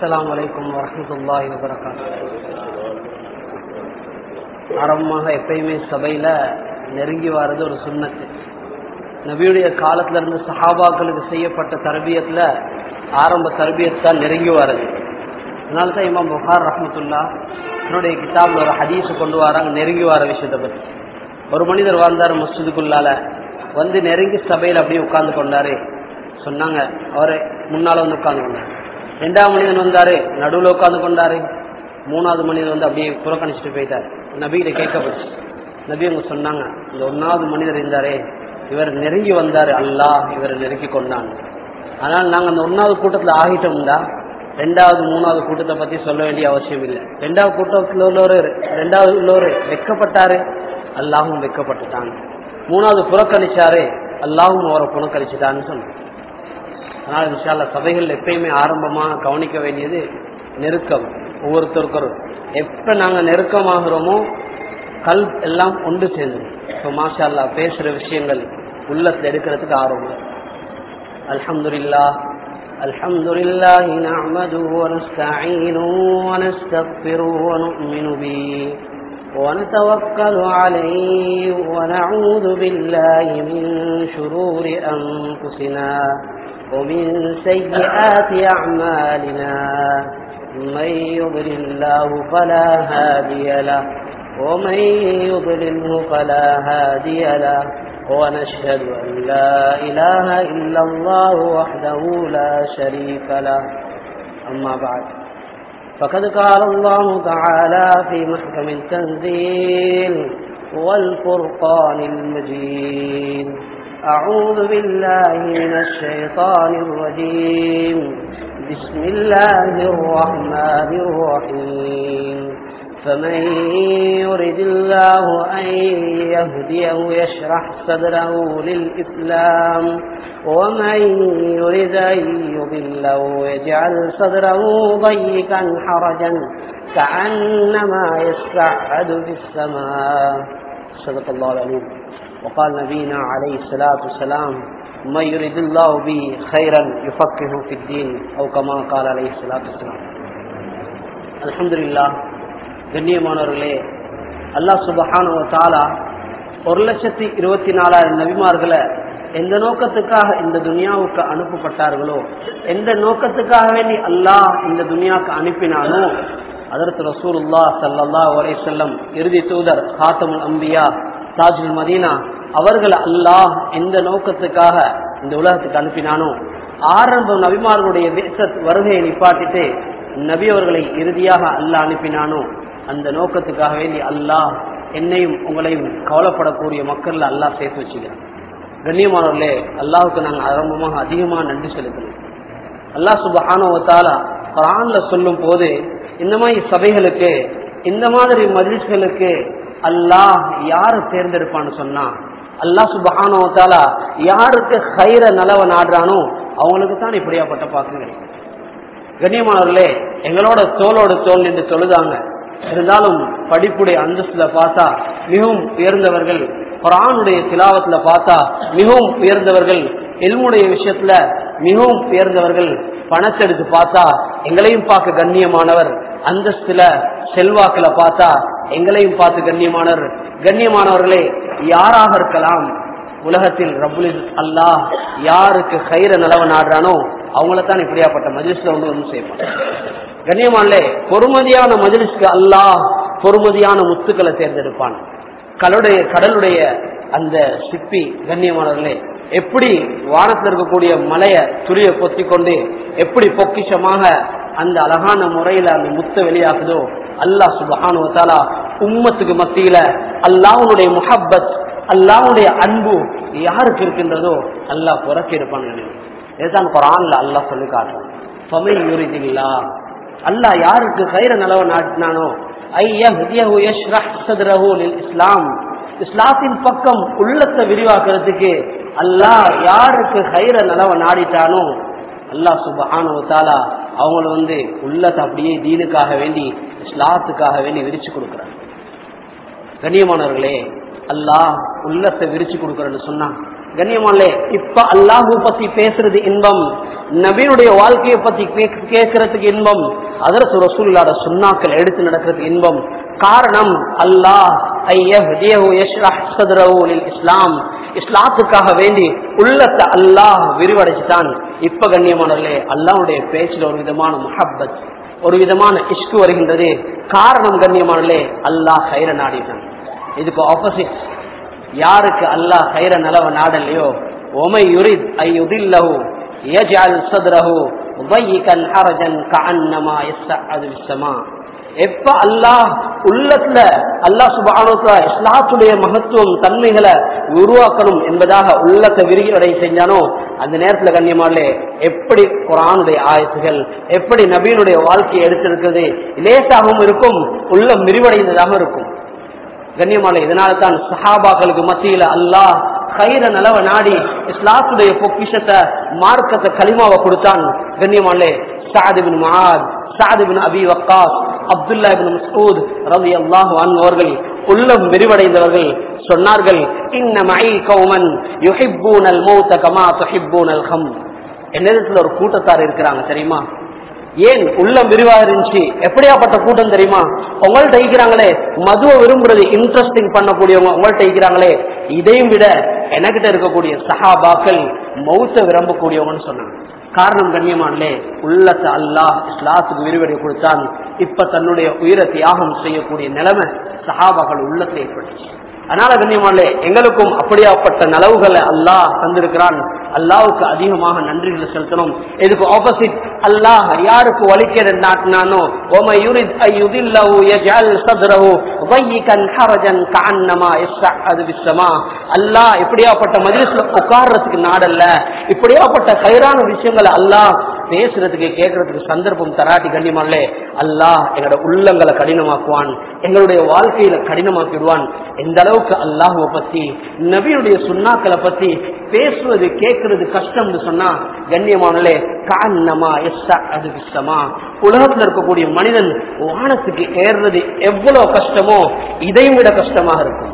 السلام عليكم ورحمة الله وبركاته ஆரம்பமாக எப்பயுமே சபையில நெருங்கி வர்றது ஒரு சுண்ணத்து நபியுடைய காலத்துல இருந்து சஹாபாக்களுக்கு செய்யப்பட்ட தரபியத்துல ஆரம்ப தரபியத் தான் நெருங்கி வர்றது அதனால தான் இமாம் புகார் ரஹமத்துல்லா என்னுடைய கிதாப்ல ஒரு ஹதீஸ் கொண்டு வராங்க நெருங்கி வர விஷயத்தை பத்தி ஒரு மனிதர் வாழ்ந்தார் மஸ்ஜிதுக்குள்ளால வந்து நெருங்கி சபையில் அப்படியே உட்கார்ந்து கொண்டாரு சொன்னாங்க அவரு முன்னால வந்து உட்கார்ந்து கொண்டாரு ரெண்டாவது மனிதன் வந்தாரு நடுவில் உட்கார்ந்து கொண்டாரு மூணாவது மனிதர் வந்து அப்படியே புறக்கணிச்சுட்டு போயிட்டார் நபிகிட்ட கேட்கப்பட்டு நபி அவங்க சொன்னாங்க இந்த ஒன்னாவது மனிதர் இருந்தாரே இவர் நெருங்கி வந்தாரு அல்லாஹ் இவர் நெருங்கி கொண்டான் ஆனால் நாங்க அந்த ஒன்னாவது கூட்டத்துல ஆகிட்டோம்டா ரெண்டாவது மூணாவது கூட்டத்தை பத்தி சொல்ல வேண்டிய அவசியம் இல்லை ரெண்டாவது கூட்டத்தில் உள்ளவரு ரெண்டாவது உள்ளவரு வெக்கப்பட்டாரு அல்லாஹும் வெக்கப்பட்டுட்டாங்க மூணாவது புறக்கணிச்சாரு அல்லாஹும் அவரை புறக்கணிச்சுட்டான்னு சொன்னாங்க அதனால விஷால சபைகள் எப்பயுமே ஆரம்பமா கவனிக்க வேண்டியது நெருக்கம் ஒவ்வொருத்தருக்கும் எப்ப நாங்க நெருக்கமாகிறோமோ கல் எல்லாம் ஒன்று சேர்ந்துடும் இப்போ மாஷா அல்லா பேசுற விஷயங்கள் உள்ளத்துல எடுக்கிறதுக்கு ஆர்வம் அல்ஹம்துலில்லா الحمد لله نعمده ونستعينه ونستغفره ونؤمن به ونتوكل عليه ونعوذ بالله من شرور أنفسنا ومن سيئات أعمالنا من يضلل الله فلا هادي له ومن يضلله فلا هادي له ونشهد أن لا إله إلا الله وحده لا شريك له أما بعد فقد قال الله تعالى في محكم التنزيل والفرقان المجيد أعوذ بالله من الشيطان الرجيم بسم الله الرحمن الرحيم فمن يرد الله أن يهديه يشرح صدره للإسلام ومن يرد أن يضله يجعل صدره ضيقا حرجا كأنما يسعد في السماء صدق الله العليم وقال نبينا عليه الصلاة والسلام من يريد الله به خيرا يفقه في الدين أو كما قال عليه الصلاة والسلام الحمد لله கண்ணியமானவர்களே அல்லா சுபஹானு தாலா ஒரு லட்சத்தி இருபத்தி நாலாயிரம் நபிமார்களை எந்த நோக்கத்துக்காக இந்த துனியாவுக்கு அனுப்பப்பட்டார்களோ எந்த நோக்கத்துக்காக வேண்டி அல்லாஹ் இந்த துனியாவுக்கு அனுப்பினானோ அதற்கு ரசூலுல்லா சல்லல்லா ஒரே செல்லம் இறுதி தூதர் காத்தமுல் அம்பியா தாஜுல் மதீனா அவர்கள் அல்லாஹ் எந்த நோக்கத்துக்காக இந்த உலகத்துக்கு அனுப்பினானோ ஆரம்ப நபிமார்களுடைய வருகையை நிப்பாட்டிட்டு நபி அவர்களை இறுதியாக அல்லாஹ் அனுப்பினானோ அந்த நோக்கத்துக்காக வேண்டி அல்லாஹ் என்னையும் உங்களையும் கவலைப்படக்கூடிய மக்கள்ல அல்லாஹ் சேர்த்து வச்சுக்கிறான் கண்ணியமானவர்களே அல்லாஹுக்கு நாங்கள் ஆரம்பமாக அதிகமாக நன்றி செலுத்தணும் அல்லாஹ் சுபஹானவத்தாலா குரான்ல சொல்லும் போது இந்த மாதிரி சபைகளுக்கு இந்த மாதிரி மதில்களுக்கு அல்லாஹ் யாரு தேர்ந்தெடுப்பான்னு சொன்னா அல்லாஹ் சுபஹானவத்தாலா யாருக்கு ஹைர நலவ நாடுறானோ அவங்களுக்கு தான் இப்படியாப்பட்ட பாக்கு கிடைக்கும் கண்ணியமானவர்களே எங்களோட தோளோட தோல் என்று தொழுதாங்க இருந்தாலும் படிப்புடைய அந்தஸ்துல பார்த்தா மிகவும் உயர்ந்தவர்கள் குரானுடைய திலாவத்துல பார்த்தா மிகவும் உயர்ந்தவர்கள் எல்முடைய விஷயத்துல மிகவும் உயர்ந்தவர்கள் பணத்தை எடுத்து பார்த்தா எங்களையும் பார்க்க கண்ணியமானவர் அந்தஸ்துல செல்வாக்குல பார்த்தா எங்களையும் பார்த்து கண்ணியமானவர் கண்ணியமானவர்களே யாராக இருக்கலாம் உலகத்தில் ரபுல் அல்லாஹ் யாருக்கு கயிற நிலவ நாடுறானோ அவங்களத்தான் இப்படியாப்பட்ட மஜிஸ்ல வந்து ஒன்றும் செய்வான் கண்ணியமானே பொறுமதியான மஜிலிஸ்க்கு அல்லாஹ் பொறுமதியான முத்துக்களை தேர்ந்தெடுப்பான் கடலுடைய கடலுடைய அந்த சிப்பி கண்ணியமானவர்களே எப்படி வானத்தில் இருக்கக்கூடிய மலைய துளிய பொத்தி கொண்டு எப்படி பொக்கிஷமாக அந்த அழகான முறையில அந்த முத்த வெளியாகுதோ அல்லாஹ் சுபஹானுவத்தாலா உம்மத்துக்கு மத்தியில அல்லாஹனுடைய முஹப்பத் அல்லாஹனுடைய அன்பு யாருக்கு இருக்கின்றதோ அல்லாஹ் புறக்கி இருப்பான் இதுதான் குரான்ல அல்லாஹ் சொல்லி காட்டுறான் அல்லாஹ் யாருக்கு கயிற நலவ நாட்டினானோ இஸ்லாம் இஸ்லாத்தின் பக்கம் உள்ளத்தை விரிவாக்குறதுக்கு அல்லாஹ் யாருக்கு கயிற நலவ நாடிட்டானோ அல்லாஹ் சுபஹானு தாலா அவங்கள வந்து உள்ளத்தை அப்படியே தீனுக்காக வேண்டி இஸ்லாத்துக்காக வேண்டி விரிச்சு கொடுக்குறாங்க கண்ணியமானவர்களே அல்லாஹ் உள்ளத்தை விரிச்சு கொடுக்கறன்னு சொன்னான் கண்ணியமானே இப்ப அல்லாஹு பத்தி பேசுறது இன்பம் நபியினுடைய வாழ்க்கையை பத்தி கேக்- கேட்கறதுக்கு இன்பம் அதற்கு ரசூல்லாட சுண்ணாக்கள் எடுத்து நடக்கிறதுக்கு இன்பம் காரணம் அல்லாஹ் ஐயஹ்தியஹு யஷ்ரஹ் சத்ரஹு லில் இஸ்லாம் இஸ்லாத்துக்காக வேண்டி உள்ளத்தை அல்லாஹ் விரிவடைச்சுட்டான் இப்ப கண்ணியமானவர்களே அல்லாஹ்வுடைய பேச்சில் ஒரு விதமான முஹப்பத் ஒரு விதமான இஷ்கு வருகின்றது காரணம் கண்ணியமானவர்களே அல்லாஹ் கைர நாடிட்டான் இதுக்கு ஆப்போசிட் யாருக்கு அல்லாஹ் கைர நலவ நாடலையோ ஒமை யுரித் ஐயுதில்லஹு யஜ்அல் சத்ரஹு ضيقا حرجا كأنما يصعد في السماء எப்ப அல்லாஹ் உள்ளத்துல அல்லாஹ் சுபானுக்கா இஸ்லாத்துடைய மகத்துவம் தன்மைகளை உருவாக்கணும் என்பதாக உள்ளத்தை விரிவடை செஞ்சானோ அந்த நேரத்துல கண்ணியமாலே எப்படி குரானுடைய ஆயத்துகள் எப்படி நபீனுடைய வாழ்க்கையை எடுத்திருக்கிறது லேசாகவும் இருக்கும் உள்ளம் விரிவடைந்ததாக இருக்கும் கண்ணியமாலை இதனால தான் சஹாபாக்களுக்கு மத்தியில அல்லாஹ் கயிற நலவ நாடி இஸ்லாத்துடைய பொக்கிஷத்தை மார்க்கத்தை களிமாவை கொடுத்தான் கண்ணியமாலே சாதிபின் மஹாத் Saad ibn Abi Waqqas Abdullah ibn Masud ரவி அல்லாஹ் அவர்கள் உள்ளம் விரிவடைந்தவர்கள் சொன்னார்கள் இன்ன மஐ கௌமன் யுஹிப்பூனல் மௌத கமா துஹிப்பூனல் கம் என்னிடத்துல ஒரு கூட்டத்தார் இருக்கிறாங்க தெரியுமா ஏன் உள்ளம் விரிவாக இருந்துச்சு எப்படியாப்பட்ட கூட்டம் தெரியுமா உங்கள்ட்ட இருக்கிறாங்களே மதுவை விரும்புறது இன்ட்ரெஸ்டிங் பண்ணக்கூடியவங்க உங்கள்ட்ட இருக்கிறாங்களே இதையும் விட எனக்கிட்ட இருக்கக்கூடிய சஹாபாக்கள் மௌத்த விரும்பக்கூடியவங்கன்னு சொன்னாங்க காரணம் கண்ணியமானே உள்ளத்தை அல்லாஹ் இஸ்லாத்துக்கு விரிவடை கொடுத்தான் இப்ப தன்னுடைய உயிரை தியாகம் செய்யக்கூடிய நிலைமை சஹாபாக்கள் உள்ளத்தை ஏற்பட்டுச்சு அதனால கண்ணியமானே எங்களுக்கும் அப்படியாப்பட்ட நலவுகளை அல்லாஹ் தந்திருக்கிறான் அல்லாவுக்கு அதிகமாக நன்றிகளை செலுத்தணும் இதுக்கு ஆப்போசிட் அல்லாஹ் யாருக்கு வலிக்கிற நாட்டினானோ ஓம யுரித் ஐயுதில்லஹு யஜ்அல் சத்ரஹு ضيقا حرجا كأنما يصعد في السماء அல்லாஹ் இப்படியாப்பட்ட மஜ்லிஸ்ல உட்கார்றதுக்கு நாடல்ல இப்படியாப்பட்ட கைரான விஷயங்களை அல்லாஹ் பேசுறதுக்கு கேட்கறதுக்கு சந்தர்ப்பம் தராட்டி கண்ணியமாலே அல்லாஹ் எங்களோட உள்ளங்களை கடினமாக்குவான் எங்களுடைய வாழ்க்கையில கடினமாக்கிடுவான் எந்த அளவுக்கு அல்லாஹுவை பத்தி நபியுடைய சுண்ணாக்களை பத்தி பேசுவது கேட்கறது கஷ்டம்னு சொன்னா கண்ணியமானலே காரணமா எஸ்ஸா அது விஷமா உலகத்துல இருக்கக்கூடிய மனிதன் வானத்துக்கு ஏறுறது எவ்வளவு கஷ்டமோ இதையும் விட கஷ்டமாக இருக்கும்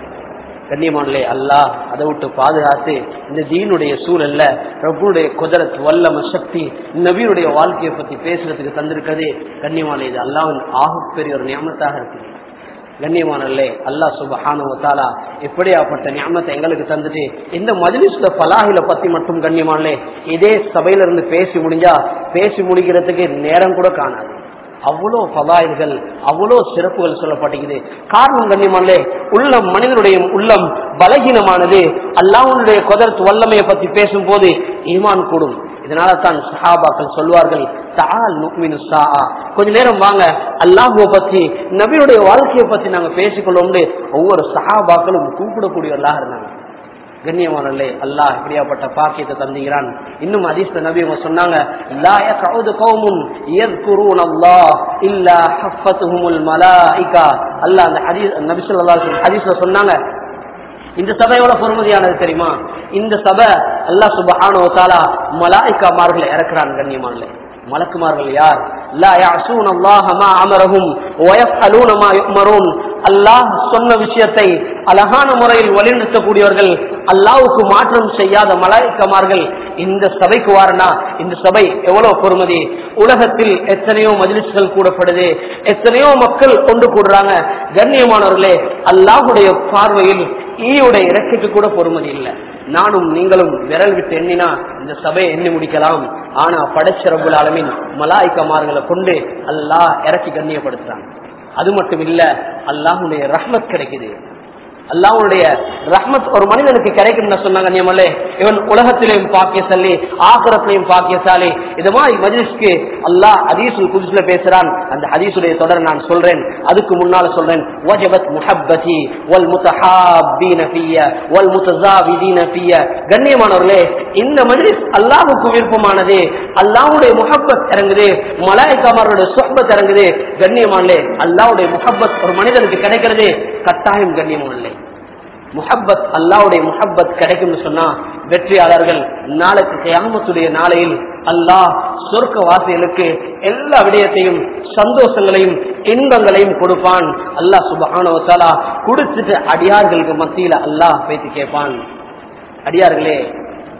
கண்ணியமானலே அல்லாஹ் அதை விட்டு பாதுகாத்து இந்த தீனுடைய சூழல்ல ரப்புடைய குதிரத் வல்லம சக்தி நபியுடைய வாழ்க்கையை பத்தி பேசுறதுக்கு தந்திருக்கிறது கண்ணியமான இது அல்லாவின் ஆகப்பெரிய ஒரு நியமத்தாக இருக்கு கண்ணியமானல்லே அல்லாஹ் சுபஹானுவத்தாலா எப்படியாப்பட்ட ஞாபகத்தை எங்களுக்கு தந்துட்டு இந்த மஜ்லிஸ்ல பலாஹில பத்தி மட்டும் கண்ணியமானலே இதே சபையில இருந்து பேசி முடிஞ்சா பேசி முடிக்கிறதுக்கு நேரம் கூட காணாது அவ்வளோ பதாயில்கள் அவ்வளோ சிறப்புகள் சொல்லப்பட்டிருக்குது காரணம் கண்ணியமானே உள்ள மனிதனுடைய உள்ளம் பலகீனமானது அல்லாஹ்வுடைய குதிரத்து வல்லமையை பத்தி பேசும்போது ஈமான் கூடும் இதனால தான் சஹாபாக்கள் சொல்வார்கள் தால் முக்மினு சாஆ கொஞ்ச நேரம் வாங்க அல்லாஹுவை பத்தி நபியுடைய வாழ்க்கையை பத்தி நாங்க பேசிக்கொள்ளோம்னு ஒவ்வொரு சஹாபாக்களும் கூப்பிடக்கூடியவர்களாக இருந்தாங்க கண்ணியமானே அல்லாஹ் இப்படியாப்பட்ட பாக்கியத்தை தந்துகிறான் இன்னும் அதிர்ஷ்ட நபி அவங்க சொன்னாங்க லா யக்உது கௌமுன் யذ்குரூன அல்லாஹ் இல்லா ஹஃபத்துஹுமுல் மலாயிகா அல்லாஹ் அந்த ஹதீஸ் நபி ஸல்லல்லாஹு அலைஹி வஸல்லம் ஹதீஸ்ல சொன்னாங்க இந்த சபையோட பொறுமதியானது தெரியுமா இந்த சபை அல்லாஹ் சுபஹானஹு வ தஆலா மலாயிகாமார்களை இறக்குறான் கண்ணியமானே மலக்குமார்கள் யார் லா يعصون الله ما امرهم ويفعلون ما يؤمرون அல்லாஹ் சொன்ன விஷயத்தை அழகான முறையில் வழிநடத்தக்கூடியவர்கள் அல்லாவுக்கு மாற்றம் செய்யாத மலாய்க்கமார்கள் இந்த சபைக்கு வாரனா இந்த சபை எவ்வளவு பொறுமதி உலகத்தில் எத்தனையோ மஜிலிஸ்கள் கூடப்படுது எத்தனையோ மக்கள் கொண்டு கூடுறாங்க கண்ணியமானவர்களே அல்லாஹுடைய பார்வையில் ஈயுடைய இறக்கைக்கு கூட பொறுமதி இல்லை நானும் நீங்களும் விரல் விட்டு எண்ணினா இந்த சபையை எண்ணி முடிக்கலாம் ஆனா படைச்ச ரபுல் ஆலமின் மலாய்க்கமார்களை கொண்டு அல்லாஹ் இறக்கி கண்ணியப்படுத்துறாங்க அது மட்டும் இல்ல அல்லாஹுடைய ரஹ்மத் கிடைக்குது அல்லாஹ்வுடைய ரஹ்மத் ஒரு மனிதனுக்கு கிடைக்கும் சொன்னாங்க நியமலே இவன் உலகத்திலையும் பாக்கியசாலி ஆகரத்திலையும் பாக்கியசாலி இது மாதிரி மஜிஸ்க்கு அல்லாஹ் ஹதீசுல் குதுஸ்ல பேசுறான் அந்த ஹதீசுடைய தொடர் நான் சொல்றேன் அதுக்கு முன்னால சொல்றேன் வஜபத் முஹப்பதி வல் முத்தஹாபீன ஃபிய வல் முத்தஸாவிதீன ஃபிய கண்ணியமானவர்களே இந்த மஜ்லிஸ் அல்லாஹ்வுக்கு விருப்பமானது அல்லாஹ்வுடைய முஹப்பத் இறங்குது மலாய்க்காமருடைய சுஹபத் இறங்குது கண்ணியமானே அல்லாஹ்வுடைய முஹப்பத் ஒரு மனிதனுக்கு கிடைக்கிறது கட்டாயம் கண்ணியமானே முஹப்பத் அல்லாவுடைய முஹப்பத் கிடைக்கும்னு சொன்னா வெற்றியாளர்கள் நாளைக்கு கியாமத்துடைய நாளையில் அல்லாஹ் சொர்க்க வாசிகளுக்கு எல்லா விடயத்தையும் சந்தோஷங்களையும் இன்பங்களையும் கொடுப்பான் அல்லாஹ் சுபஹானவத்தாலா கொடுத்துட்டு அடியார்களுக்கு மத்தியில அல்லாஹ் பேசி கேட்பான் அடியார்களே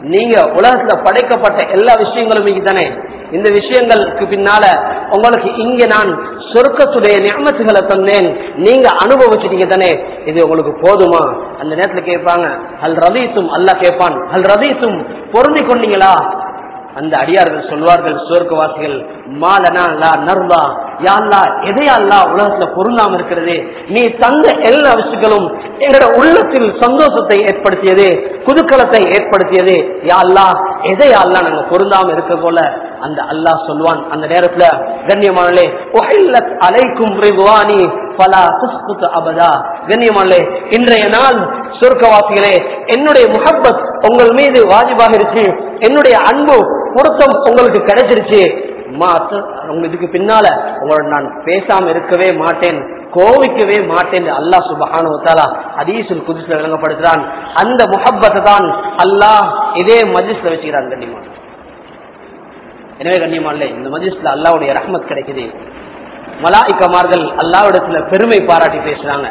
நீங்க உலகத்துல படைக்கப்பட்ட எல்லா விஷயங்களும் இங்க தானே இந்த விஷயங்களுக்கு பின்னால உங்களுக்கு இங்க நான் சொர்க்கத்துடைய நியமத்துகளை தந்தேன் நீங்க அனுபவிச்சிட்டீங்க தானே இது உங்களுக்கு போதுமா அந்த நேரத்துல கேட்பாங்க அல் ரதீத்தும் அல்ல கேட்பான் அல் ரதீத்தும் பொருந்தி கொண்டீங்களா அந்த அடியார்கள் சொல்வார்கள் சுவர்க்கவாசிகள் மாலனா லா நர்வா யாழ்லா எதையல்லா உலகத்துல பொருந்தாம இருக்கிறது நீ தந்த எல்லா விஷயங்களும் எங்களோட உள்ளத்தில் சந்தோஷத்தை ஏற்படுத்தியது குதுக்கலத்தை ஏற்படுத்தியது யாழ்லா எதையல்லா நாங்க பொருந்தாம இருக்க போல அந்த அல்லாஹ் சொல்வான் அந்த நேரத்துல கண்ணியமானே அலைக்கும் ரிதுவானி பலா துஸ்குத்து அபதா கண்ணியமானே இன்றைய நாள் சுருக்கவாசிகளே என்னுடைய முகப்பத் உங்கள் மீது வாஜிபாக இருக்கு என்னுடைய அன்பு பொருத்தம் உங்களுக்கு கிடைச்சிருச்சு இதுக்கு பின்னால உங்களோட நான் பேசாம இருக்கவே மாட்டேன் கோவிக்கவே மாட்டேன் அல்லாஹ் சுபஹானுவத்தாலா ஹதீசுல் குதிசுல விளங்கப்படுத்துறான் அந்த முஹப்பத்தை தான் அல்லாஹ் இதே மஜிஸ்ல வச்சுக்கிறான் கண்ணியமா எனவே கண்ணியமா இல்லை இந்த மஜிஸ்ல அல்லாவுடைய ரஹ்மத் கிடைக்குது மலாய்க்கமார்கள் அல்லாவிடத்துல பெருமை பாராட்டி பேசுறாங்க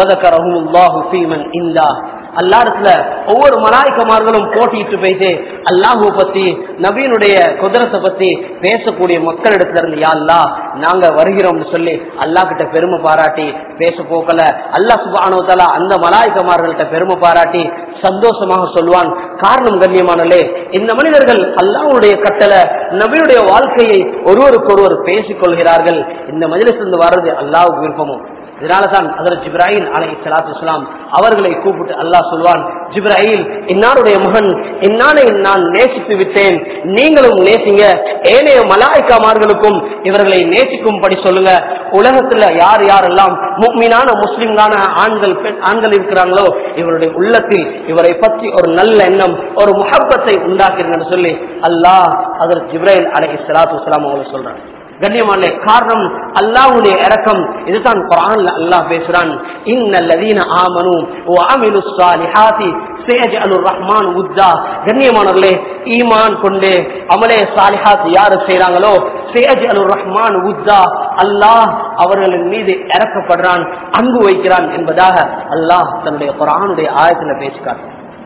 அல்லாடத்துல ஒவ்வொரு மலாய்க்கமார்களும் போட்டிட்டு போயிட்டு அல்லாஹுவை பத்தி நபீனுடைய குதிரத்தை பத்தி பேசக்கூடிய மக்களிடத்துல இருந்து யாழ்லா நாங்க வருகிறோம்னு சொல்லி அல்லா கிட்ட பெருமை பாராட்டி பேச போக்கல அல்லா சுபானுவத்தாலா அந்த மலாய்க்கமார்கள்ட்ட பெருமை பாராட்டி சந்தோஷமாக சொல்வான் காரணம் கண்ணியமானலே இந்த மனிதர்கள் அல்லாவுடைய கட்டளை நபியுடைய வாழ்க்கையை ஒருவருக்கு ஒருவர் பேசிக் கொள்கிறார்கள் இந்த மதிலிருந்து வர்றது அல்லாவுக்கு விருப்பமும் இதனாலதான் அதற்கு ஜிப்ராஹிம் அலை சலாத்து இஸ்லாம் அவர்களை கூப்பிட்டு அல்லாஹ் சொல்வான் ஜிப்ராஹில் இன்னாருடைய மகன் இன்னானை நான் நேசித்து விட்டேன் நீங்களும் நேசிங்க ஏனைய மலாய்க்காமார்களுக்கும் இவர்களை நேசிக்கும்படி சொல்லுங்க உலகத்துல யார் யாரெல்லாம் முக்மீனான முஸ்லிம்கான ஆண்கள் பெண் ஆண்கள் இருக்கிறாங்களோ இவருடைய உள்ளத்தில் இவரை பற்றி ஒரு நல்ல எண்ணம் ஒரு முகப்பத்தை உண்டாக்குறீங்கன்னு சொல்லி அல்லாஹ் அதற்கு ஜிப்ராஹில் அலை சலாத்து இஸ்லாம் அவங்களை சொல்றாங்க கண்ணியமான காரணம் அல்லாஹ்வுடைய இரக்கம் இதுதான் குர்ஆன்ல அல்லாஹ் பேசுறான் இன்னல்லதீன ஆமனு வ அமிலுஸ் ஸாலிஹாத்தி சயஜஅலுர் ரஹ்மான் உத்தா கண்ணியமானவர்களே ஈமான் கொண்டு அமலே சாலிஹாத் யாரு செய்றாங்களோ சயஜஅலுர் ரஹ்மான் உத்தா அல்லாஹ் அவர்களின் மீது இறக்கப்படுறான் அன்பு வைக்கிறான் என்பதாக அல்லாஹ் தன்னுடைய குர்ஆனுடைய ஆயத்துல பேசிக்கார்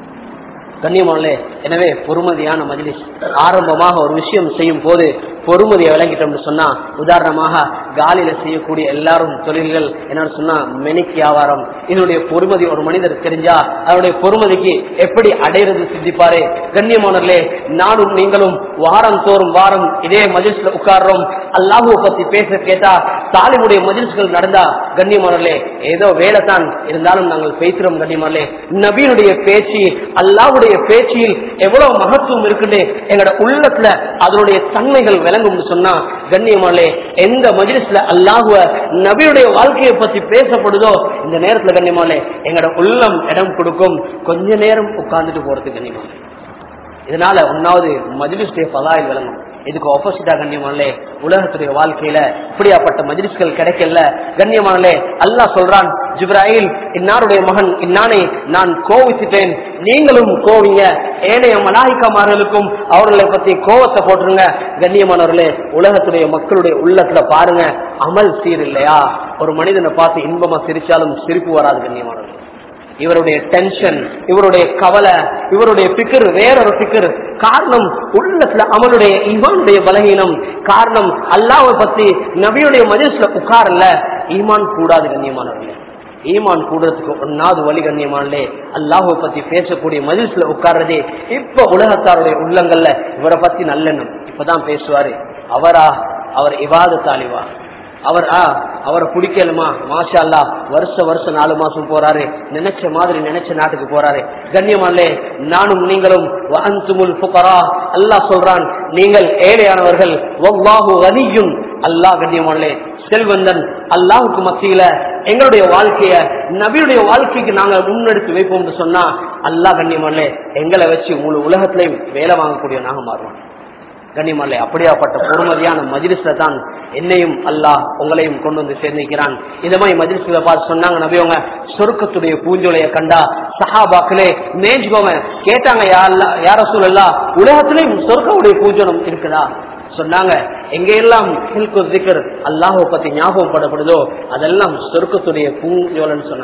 கண்ணியமானே எனவே பொறுமதியான மஜ்லிஸ் ஆரம்பமாக ஒரு விஷயம் செய்யும் போது பொறுமதியை விளங்கிட்டோம்னு சொன்னா உதாரணமாக காலில செய்யக்கூடிய எல்லாரும் தொழில்கள் என்னன்னு சொன்னா மெனிக் வியாபாரம் இதனுடைய பொறுமதி ஒரு மனிதர் தெரிஞ்சா அதனுடைய பொறுமதிக்கு எப்படி அடையிறது சிந்திப்பாரு கண்ணியமானர்களே நானும் நீங்களும் வாரம் தோறும் வாரம் இதே மஜில்ஸ்ல உட்கார்றோம் அல்லாஹுவை பத்தி பேச கேட்டா தாலிமுடைய மஜில்ஸ்கள் நடந்தா கண்ணியமானர்களே ஏதோ வேலை தான் இருந்தாலும் நாங்கள் பேசுறோம் கண்ணியமானே நபியினுடைய பேச்சு அல்லாஹுடைய பேச்சில் எவ்வளவு மகத்துவம் இருக்குன்னு எங்களோட உள்ளத்துல அதனுடைய தன்மைகள் விளங்கும் சொன்னா கண்ணியமாலே எந்த மஜிலிஸ்ல அல்லாஹுவ நபியுடைய வாழ்க்கையை பத்தி பேசப்படுதோ இந்த நேரத்துல கண்ணியமாலே எங்களோட உள்ளம் இடம் கொடுக்கும் கொஞ்ச நேரம் உட்கார்ந்துட்டு போறது கண்ணியமாலே இதனால ஒன்னாவது மஜிலிஸ்டைய பதாயில் விளங்கும் இதுக்கு ஆப்போசிட்டா கண்ணியமானே உலகத்துடைய வாழ்க்கையில இப்படியாப்பட்ட மஜிலிஸ்கள் கிடைக்கல கண்ணியமானே அல்லாஹ் சொல்றான் ஜிப்ராயில் இன்னாருடைய மகன் இன்னானை நான் கோவிச்சிட்டேன் நீங்களும் கோவிங்க ஏனைய மலாய்க்கமார்களுக்கும் அவர்களை பத்தி கோவத்தை போட்டுருங்க கண்ணியமானவர்களே உலகத்துடைய மக்களுடைய உள்ளத்துல பாருங்க அமல் சீர் இல்லையா ஒரு மனிதனை பார்த்து இன்பமா சிரிச்சாலும் சிரிப்பு வராது கண்ணியமானவர்கள் இவருடைய டென்ஷன் இவருடைய கவலை இவருடைய பிக்கர் வேறொரு பிக்கர் காரணம் உள்ளத்துல அவனுடைய இமானுடைய பலகீனம் காரணம் அல்லாவை பத்தி நபியுடைய மஜிஸ்ல உட்காரல ஈமான் கூடாது கண்ணியமானவர்களே ஈமான் கூடுறதுக்கு ஒன்னாவது வழி கண்ணியமானே அல்லாஹை பத்தி பேசக்கூடிய மஜிஸ்ல உட்கார்றதே இப்ப உலகத்தாருடைய உள்ளங்கள்ல இவரை பத்தி நல்லெண்ணம் இப்பதான் பேசுவாரு அவரா அவர் இவாத தாலிவா அவர் ஆ அவரை பிடிக்கலுமா மாஷா அல்லா வருஷ வருஷம் நாலு மாசம் போறாரு நினைச்ச மாதிரி நினைச்ச நாட்டுக்கு போறாரு கண்ணியமாலே நானும் நீங்களும் வஅன்துமுல் ஃபுகரா அல்லாஹ் சொல்றான் நீங்கள் ஏழையானவர்கள் வல்லாஹு கனியும் அல்லாஹ் கண்ணியமாலே செல்வந்தன் அல்லாஹுக்கு மத்தியில எங்களுடைய வாழ்க்கைய நபியுடைய வாழ்க்கைக்கு நாங்க முன்னெடுத்து வைப்போம்னு சொன்னா அல்லாஹ் கண்ணியமாலே எங்களை வச்சு முழு உலகத்திலையும் வேலை வாங்கக்கூடிய நாங்க மாறுவோம் கண்ணியமல்ல அப்படியாப்பட்ட பொறுமதியான மஜிலிஸ்ல தான் என்னையும் அல்லாஹ் உங்களையும் கொண்டு வந்து சேர்ந்திருக்கிறான் இந்த மாதிரி மஜிலிஸ்ல பார்த்து சொன்னாங்க நபியவங்க சொருக்கத்துடைய பூஞ்சோலைய கண்டா சஹாபாக்களே மேய்ஞ்சுக்கோங்க கேட்டாங்க யார சூழல்லா உலகத்திலையும் சொர்க்கவுடைய பூஞ்சோலம் இருக்குதா சொன்னாங்க எங்கெல்லாம் அல்லாஹை பத்தி ஞாபகப்படப்படுதோ அதெல்லாம் சொர்க்கத்துடைய பூஞ்சோலன்னு சொன்னாங்க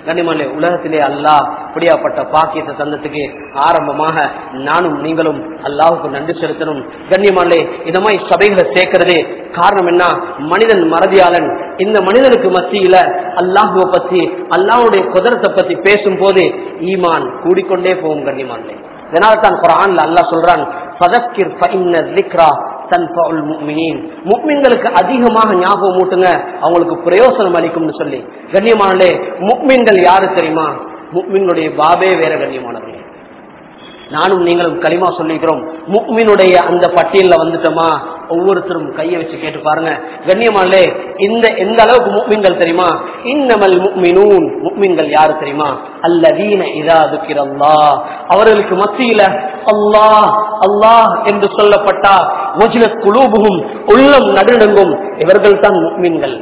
கண்ணியமானே உலகத்திலே அல்லாஹ் இப்படியாப்பட்ட பாக்கியத்தை தந்ததுக்கு ஆரம்பமாக நானும் நீங்களும் அல்லாஹுக்கு நன்றி செலுத்தணும் கண்ணியமானே இந்த மாதிரி சபைகளை சேர்க்கிறது காரணம் என்ன மனிதன் மறதியாளன் இந்த மனிதனுக்கு மத்தியில அல்லாஹுவை பத்தி அல்லாஹுடைய குதிரத்தை பத்தி பேசும் போது ஈமான் கூடிக்கொண்டே போகும் கண்ணியமானே இதனால தான் குரான்ல அல்லாஹ் சொல்றான் ஃபதக்கிர் ஃபஇன்ன ذِكْرَى تنفع المؤمنين முக்மின்களுக்கு அதிகமாக ஞாபகம் ஊட்டுங்க அவங்களுக்கு பிரயோசனம் அளிக்கும்னு சொல்லி கண்ணியமானே முக்மின்கள் யாரு தெரியுமா முக்மின்களுடைய பாபே வேற கண்ணியமானவர்களே நானும் நீங்களும் களிமா சொல்லிக்கிறோம் முக்மினுடைய அந்த பட்டியல்ல வந்துட்டோமா ஒவ்வொருத்தரும் கையை வச்சு கேட்டு பாருங்க கண்ணியமானே இந்த எந்த அளவுக்கு முக்மின்கள் தெரியுமா இன்னமல் முக்மினூன் முக்மின்கள் யாரு தெரியுமா அல்லதீன இதா துக்கிரல்லா அவர்களுக்கு மத்தியில அல்லாஹ் அல்லாஹ் என்று சொல்லப்பட்டா முஜிலத் குலூபுகும் உள்ளம் நடுநடுங்கும் இவர்கள் தான் முக்மின்கள்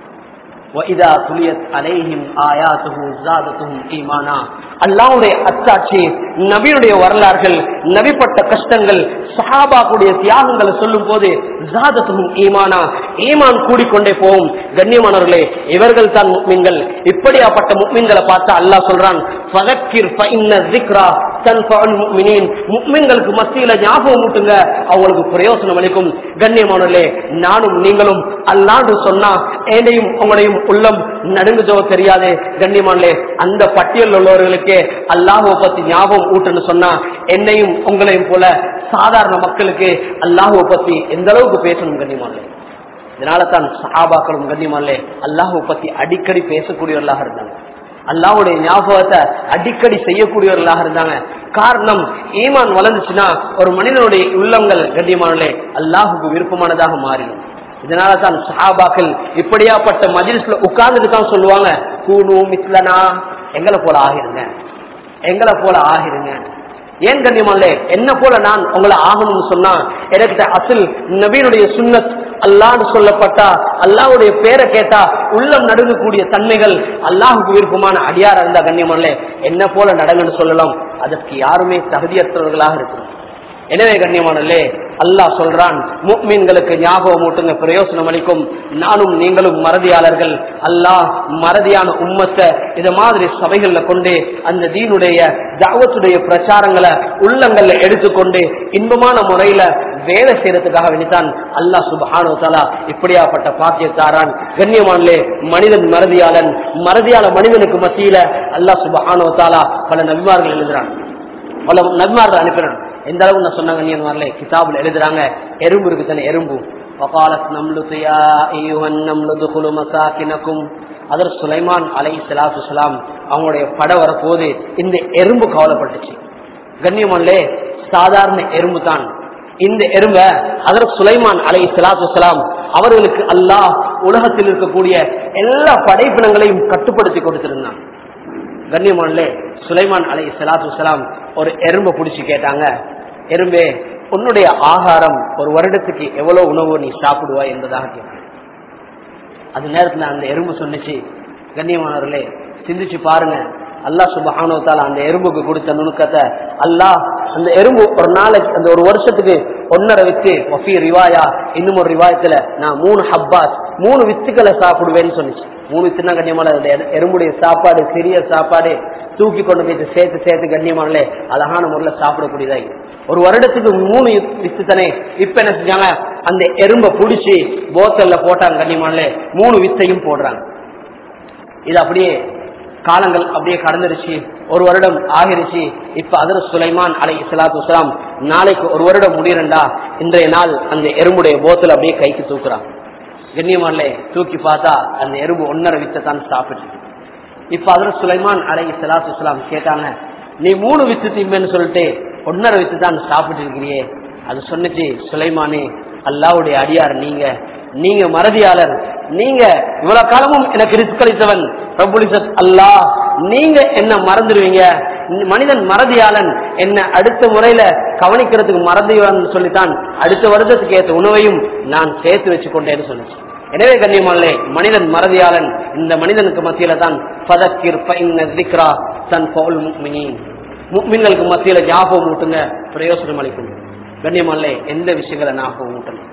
وَإِذَا تُلِيَتْ عَلَيْهِمْ آيَاتُهُ زَادَتْهُمْ إِيمَانًا அல்லாஹ்வுடைய அத்தாட்சி நபியுடைய வரலாறுகள் நபிப்பட்ட கஷ்டங்கள் சஹாபாக்குடைய தியாகங்களை சொல்லும் போது ஜாதத்தும் ஈமானா ஈமான் கூடிக்கொண்டே போகும் கண்ணியமானவர்களே இவர்கள் தான் முக்மின்கள் இப்படியாப்பட்ட முக்மின்களை பார்த்து அல்லாஹ் சொல்றான் ஃபதக்கிர் ஃபஇன்ன ذِكْرَى تَنْفَعُ الْمُؤْمِنِينَ முக்மின்களுக்கு மத்தியில ஞாபகம் ஊட்டுங்க அவங்களுக்கு பிரயோசனம் அளிக்கும் கண்ணியமானவர்களே நானும் நீங்களும் அல்லாண்டு சொன்னா ஏனையும் உங்களையும் உள்ளம் நடுங்குதோ தெரியாது கண்ணியமானே அந்த பட்டியல் உள்ளவர்களுக்கு அல்லாஹுவை பத்தி ஞாபகம் ஊட்டுன்னு சொன்னா என்னையும் உங்களையும் போல சாதாரண மக்களுக்கு அல்லாஹுவை பத்தி எந்த அளவுக்கு பேசணும் கண்ணியமானே இதனால தான் சஹாபாக்களும் கண்ணியமானே அல்லாஹுவை பத்தி அடிக்கடி பேசக்கூடியவர்களாக இருந்தாங்க அல்லாவுடைய ஞாபகத்தை அடிக்கடி செய்யக்கூடியவர்களாக இருந்தாங்க காரணம் ஈமான் வளர்ந்துச்சுன்னா ஒரு மனிதனுடைய உள்ளங்கள் கண்ணியமானே அல்லாஹுக்கு விருப்பமானதாக மாறிடும் இதனால தான் சஹாபாக்கள் இப்படியாப்பட்ட மஜிலிஸ்ல உட்கார்ந்துட்டு தான் சொல்லுவாங்க கூணு மிஸ்லனா எங்களை போல ஆகிருங்க எங்களை போல ஆகிருங்க ஏன் கண்ணியமாலே என்ன போல நான் உங்களை ஆகணும்னு சொன்னா எனக்கு அசில் நபீனுடைய சுன்னத் அல்லான்னு சொல்லப்பட்டா அல்லாவுடைய பேரை கேட்டா உள்ளம் நடுங்கக்கூடிய தன்மைகள் அல்லாஹுக்கு விருப்பமான அடியாரா இருந்தா கண்ணியமாலே என்ன போல நடங்கன்னு சொல்லலாம் அதற்கு யாருமே தகுதியற்றவர்களாக இருக்கணும் எனவே கண்ணியமானல்லே அல்லாஹ் சொல்றான் முக்மீன்களுக்கு ஞாபகம் ஊட்டுங்க பிரயோசனம் அளிக்கும் நானும் நீங்களும் மறதியாளர்கள் அல்லாஹ் மறதியான உம்மத்தை இத மாதிரி சபைகள்ல கொண்டு அந்த தீனுடைய தாவத்துடைய பிரச்சாரங்களை உள்ளங்கள்ல எடுத்துக்கொண்டு இன்பமான முறையில வேலை செய்யறதுக்காக வேண்டித்தான் அல்லாஹ் சுபானு தாலா இப்படியாப்பட்ட பாக்கியத்தாரான் கண்ணியமானலே மனிதன் மறதியாளன் மறதியாள மனிதனுக்கு மத்தியில அல்லாஹ் சுபானு தாலா பல நபிமார்கள் எழுதுறான் பல நபிமார்கள் அனுப்பினான் எந்த அளவுக்கு நான் சொன்னாங்க நீ வரல கிதாபுல எழுதுறாங்க எறும்பு இருக்கு தானே எறும்பு வகாலத் நம்லுது யா ஐயுஹன் நம்லுது குலு மசாக்கினக்கும் அதர் சுலைமான் அலை சலாத்து சலாம் அவங்களுடைய பட வரப்போது இந்த எறும்பு கவலைப்பட்டுச்சு கண்ணியமல்லே சாதாரண எறும்பு தான் இந்த எறும்ப அதர் சுலைமான் அலை சலாத்து சலாம் அவர்களுக்கு அல்லாஹ் உலகத்தில் இருக்கக்கூடிய எல்லா படைப்பினங்களையும் கட்டுப்படுத்தி கொடுத்திருந்தான் கண்ணியமானே சுலைமான் அலை சலாத்து சலாம் ஒரு எறும்பை பிடிச்சு கேட்டாங்க எறும்பே உன்னுடைய ஆகாரம் ஒரு வருடத்துக்கு எவ்வளவு உணவு நீ சாப்பிடுவாய் என்பதாக கேட்டாங்க அது நேரத்துல அந்த எறும்பு சொன்னிச்சு கண்ணியமானவர்களே சிந்திச்சு பாருங்க அல்லாஹ் சுபஹானோத்தால அந்த எறும்புக்கு கொடுத்த நுணுக்கத்தை அல்லாஹ் அந்த எறும்பு ஒரு நாளைக்கு அந்த ஒரு வருஷத்துக்கு ஒன்னரை வித்து ஒஃபி ரிவாயா இன்னும் ஒரு ரிவாயத்துல நான் மூணு ஹப்பாஸ் மூணு வித்துக்களை சாப்பிடுவேன்னு சொன்னிச்சு மூணு வித்துனா கண்ணியமான எறும்புடைய சாப்பாடு சிறிய சாப்பாடு தூக்கி கொண்டு போயிட்டு சேர்த்து சேர்த்து கண்ணியமானே அழகான முறையில சாப்பிடக்கூடியதா ஒரு வருடத்துக்கு மூணு வித்து தானே இப்ப என்ன செஞ்சாங்க அந்த எறும்பை புடிச்சு போத்தல்ல போட்டாங்க கண்ணியமானே மூணு வித்தையும் போடுறாங்க இது அப்படியே காலங்கள் அப்படியே கடந்துருச்சு ஒரு வருடம் ஆகிருச்சு இப்ப அதர் சுலைமான் அலை இஸ்லாத்து இஸ்லாம் நாளைக்கு ஒரு வருடம் முடியறண்டா இன்றைய நாள் அந்த எறும்புடைய போத்தல் அப்படியே கைக்கு தூக்குறான் கண்ணியமான்லே தூக்கி பார்த்தா அந்த எறும்பு ஒன்னரை வித்தை தான் சாப்பிட்டு இப்ப அதர் சுலைமான் அலை இஸ்லாத்து இஸ்லாம் கேட்டாங்க நீ மூணு வித்து திம்பேன்னு சொல்லிட்டு ஒன்னரை வித்து தான் சாப்பிட்டு இருக்கிறியே அது சொன்னிச்சு சுலைமானே அல்லாவுடைய அடியார் நீங்க நீங்க மறதியாளர் நீங்க இவ்வளவு காலமும் எனக்கு ரிஸ்க் அளித்தவன் பிரபுலிசத் அல்லாஹ் நீங்க என்ன மறந்துடுவீங்க மனிதன் மறதியாளன் என்ன அடுத்த முறையில கவனிக்கிறதுக்கு மறதியாளன் சொல்லித்தான் அடுத்த வருடத்துக்கு ஏற்ற உணவையும் நான் சேர்த்து வச்சு கொண்டேன்னு சொன்னேன் எனவே கண்ணியமானே மனிதன் மறதியாளன் இந்த மனிதனுக்கு மத்தியில தான் பதக்கிர் தன் பவுல் முக்மின்களுக்கு மத்தியில ஞாபகம் ஊட்டுங்க பிரயோசனம் அளிக்கும் கண்ணியமானே எந்த விஷயங்களை ஞாபகம் ஊட்டணும்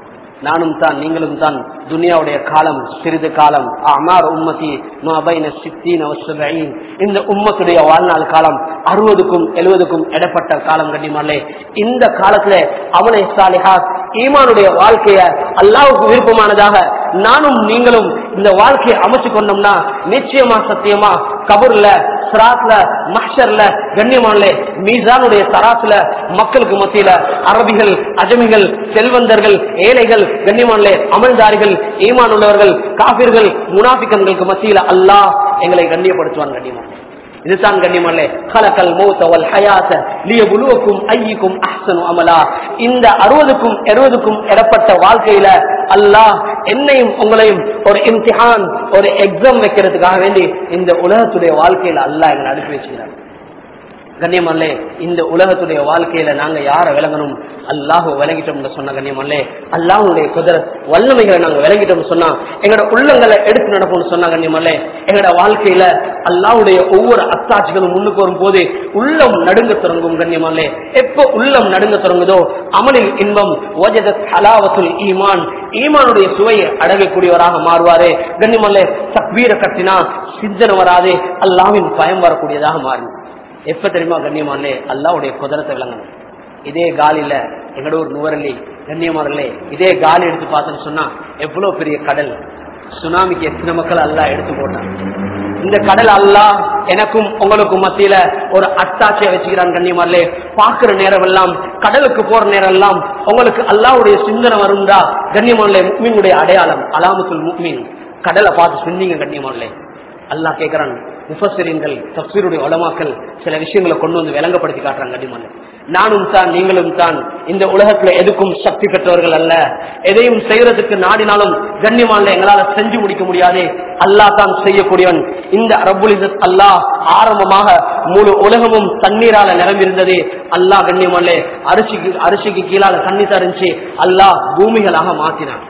நானும் தான் நீங்களும் தான் துனியாவுடைய காலம் சிறிது காலம் அமார் உம்மதி மாபைன சித்தீன வசபைன் இந்த உம்மத்துடைய வாழ்நாள் காலம் அறுபதுக்கும் எழுபதுக்கும் இடப்பட்ட காலம் கண்ணியமாலே இந்த காலத்துல அவனை சாலிஹாத் ஈமானுடைய வாழ்க்கைய அல்லாவுக்கு விருப்பமானதாக நானும் நீங்களும் இந்த வாழ்க்கையை அமைச்சு கொண்டோம்னா நிச்சயமா சத்தியமா கபூர்ல சிராத்ல மஹ்ஷர்ல கண்ணியமானே மீசானுடைய தராசுல மக்களுக்கு மத்தியில அரபிகள் அஜமிகள் செல்வந்தர்கள் ஏழைகள் கண்ணியமானே அமல்தாரிகள் ஈமான் உள்ளவர்கள் காபிர்கள் முனாபிக்கன்களுக்கு மத்தியில அல்லாஹ் எங்களை கண்ணியப்படுத்துவான் கண்ணியமான இதுதான் கண்ணியமல்ல கலக்கல் மௌத்தவல் ஹயாச லியபுலுவக்கும் ஐயிக்கும் அஹ்சனு அமலா இந்த அறுபதுக்கும் எழுபதுக்கும் இடப்பட்ட வாழ்க்கையில அல்லாஹ் என்னையும் உங்களையும் ஒரு இம்திஹான் ஒரு எக்ஸாம் வைக்கிறதுக்காக வேண்டி இந்த உலகத்துடைய வாழ்க்கையில அல்லாஹ் எங்களை அனுப்பி வச்சுக்கிறார் கண்ணியமல்லே இந்த உலகத்துடைய வாழ்க்கையில நாங்க யார விளங்கணும் அல்லாஹ் விளங்கிட்டோம்னு சொன்ன கண்ணியமல்லே அல்லாஹுடைய குதிர வல்லமைகளை நாங்க விளங்கிட்டோம்னு சொன்னா எங்களோட உள்ளங்களை எடுத்து நடக்கும்னு சொன்னா கண்ணியமல்லே எங்களோட வாழ்க்கையில அல்லாஹுடைய ஒவ்வொரு அத்தாட்சிகளும் முன்னுக்கு வரும் போது உள்ளம் நடுங்க தொடங்கும் கண்ணியமல்லே எப்போ உள்ளம் நடுங்க தொடங்குதோ அமலில் இன்பம் ஹலாவத்துல் ஈமான் ஈமானுடைய சுவையை அடங்கக்கூடியவராக மாறுவாரு கண்ணியமல்லே தக்வீர கட்டினா சிந்தனை வராது அல்லாவின் பயம் வரக்கூடியதாக மாறும் எப்ப தெரியுமா கண்ணியமானே அல்லாவுடைய குதிரத்தை விளங்கணும் இதே காலில எங்கட ஒரு நுவரலி கண்ணியமானே இதே காலி எடுத்து பார்த்தேன்னு சொன்னா எவ்வளவு பெரிய கடல் சுனாமிக்கு எத்தனை மக்கள் அல்லா எடுத்து போட்டான் இந்த கடல் அல்லா எனக்கும் உங்களுக்கும் மத்தியில ஒரு அத்தாட்சியை வச்சுக்கிறான் கண்ணியமாரிலே பாக்குற நேரம் எல்லாம் கடலுக்கு போற நேரம் எல்லாம் உங்களுக்கு அல்லாவுடைய சிந்தனை வரும்டா கண்ணியமானே முக்மீனுடைய அடையாளம் அலாமத்துல் முக்மீன் கடலை பார்த்து சொன்னீங்க கண்ணியமானே அல்லாஹ் கேட்கிறான் முஃபசிரியன்கள் தப்சீருடைய உலமாக்கள் சில விஷயங்களை கொண்டு வந்து விளங்கப்படுத்தி காட்டுறாங்க கண்டிமான நானும் தான் நீங்களும் தான் இந்த உலகத்துல எதுக்கும் சக்தி பெற்றவர்கள் அல்ல எதையும் செய்யறதுக்கு நாடினாலும் கண்ணியமான எங்களால செஞ்சு முடிக்க முடியாது அல்லாஹ் தான் செய்யக்கூடியவன் இந்த ரபுல் அல்லாஹ் ஆரம்பமாக முழு உலகமும் தண்ணீரால நிரம்பியிருந்தது அல்லாஹ் கண்ணியமான அரிசிக்கு அரிசிக்கு கீழால தண்ணி தரிஞ்சு அல்லாஹ் பூமிகளாக மாத்தினான்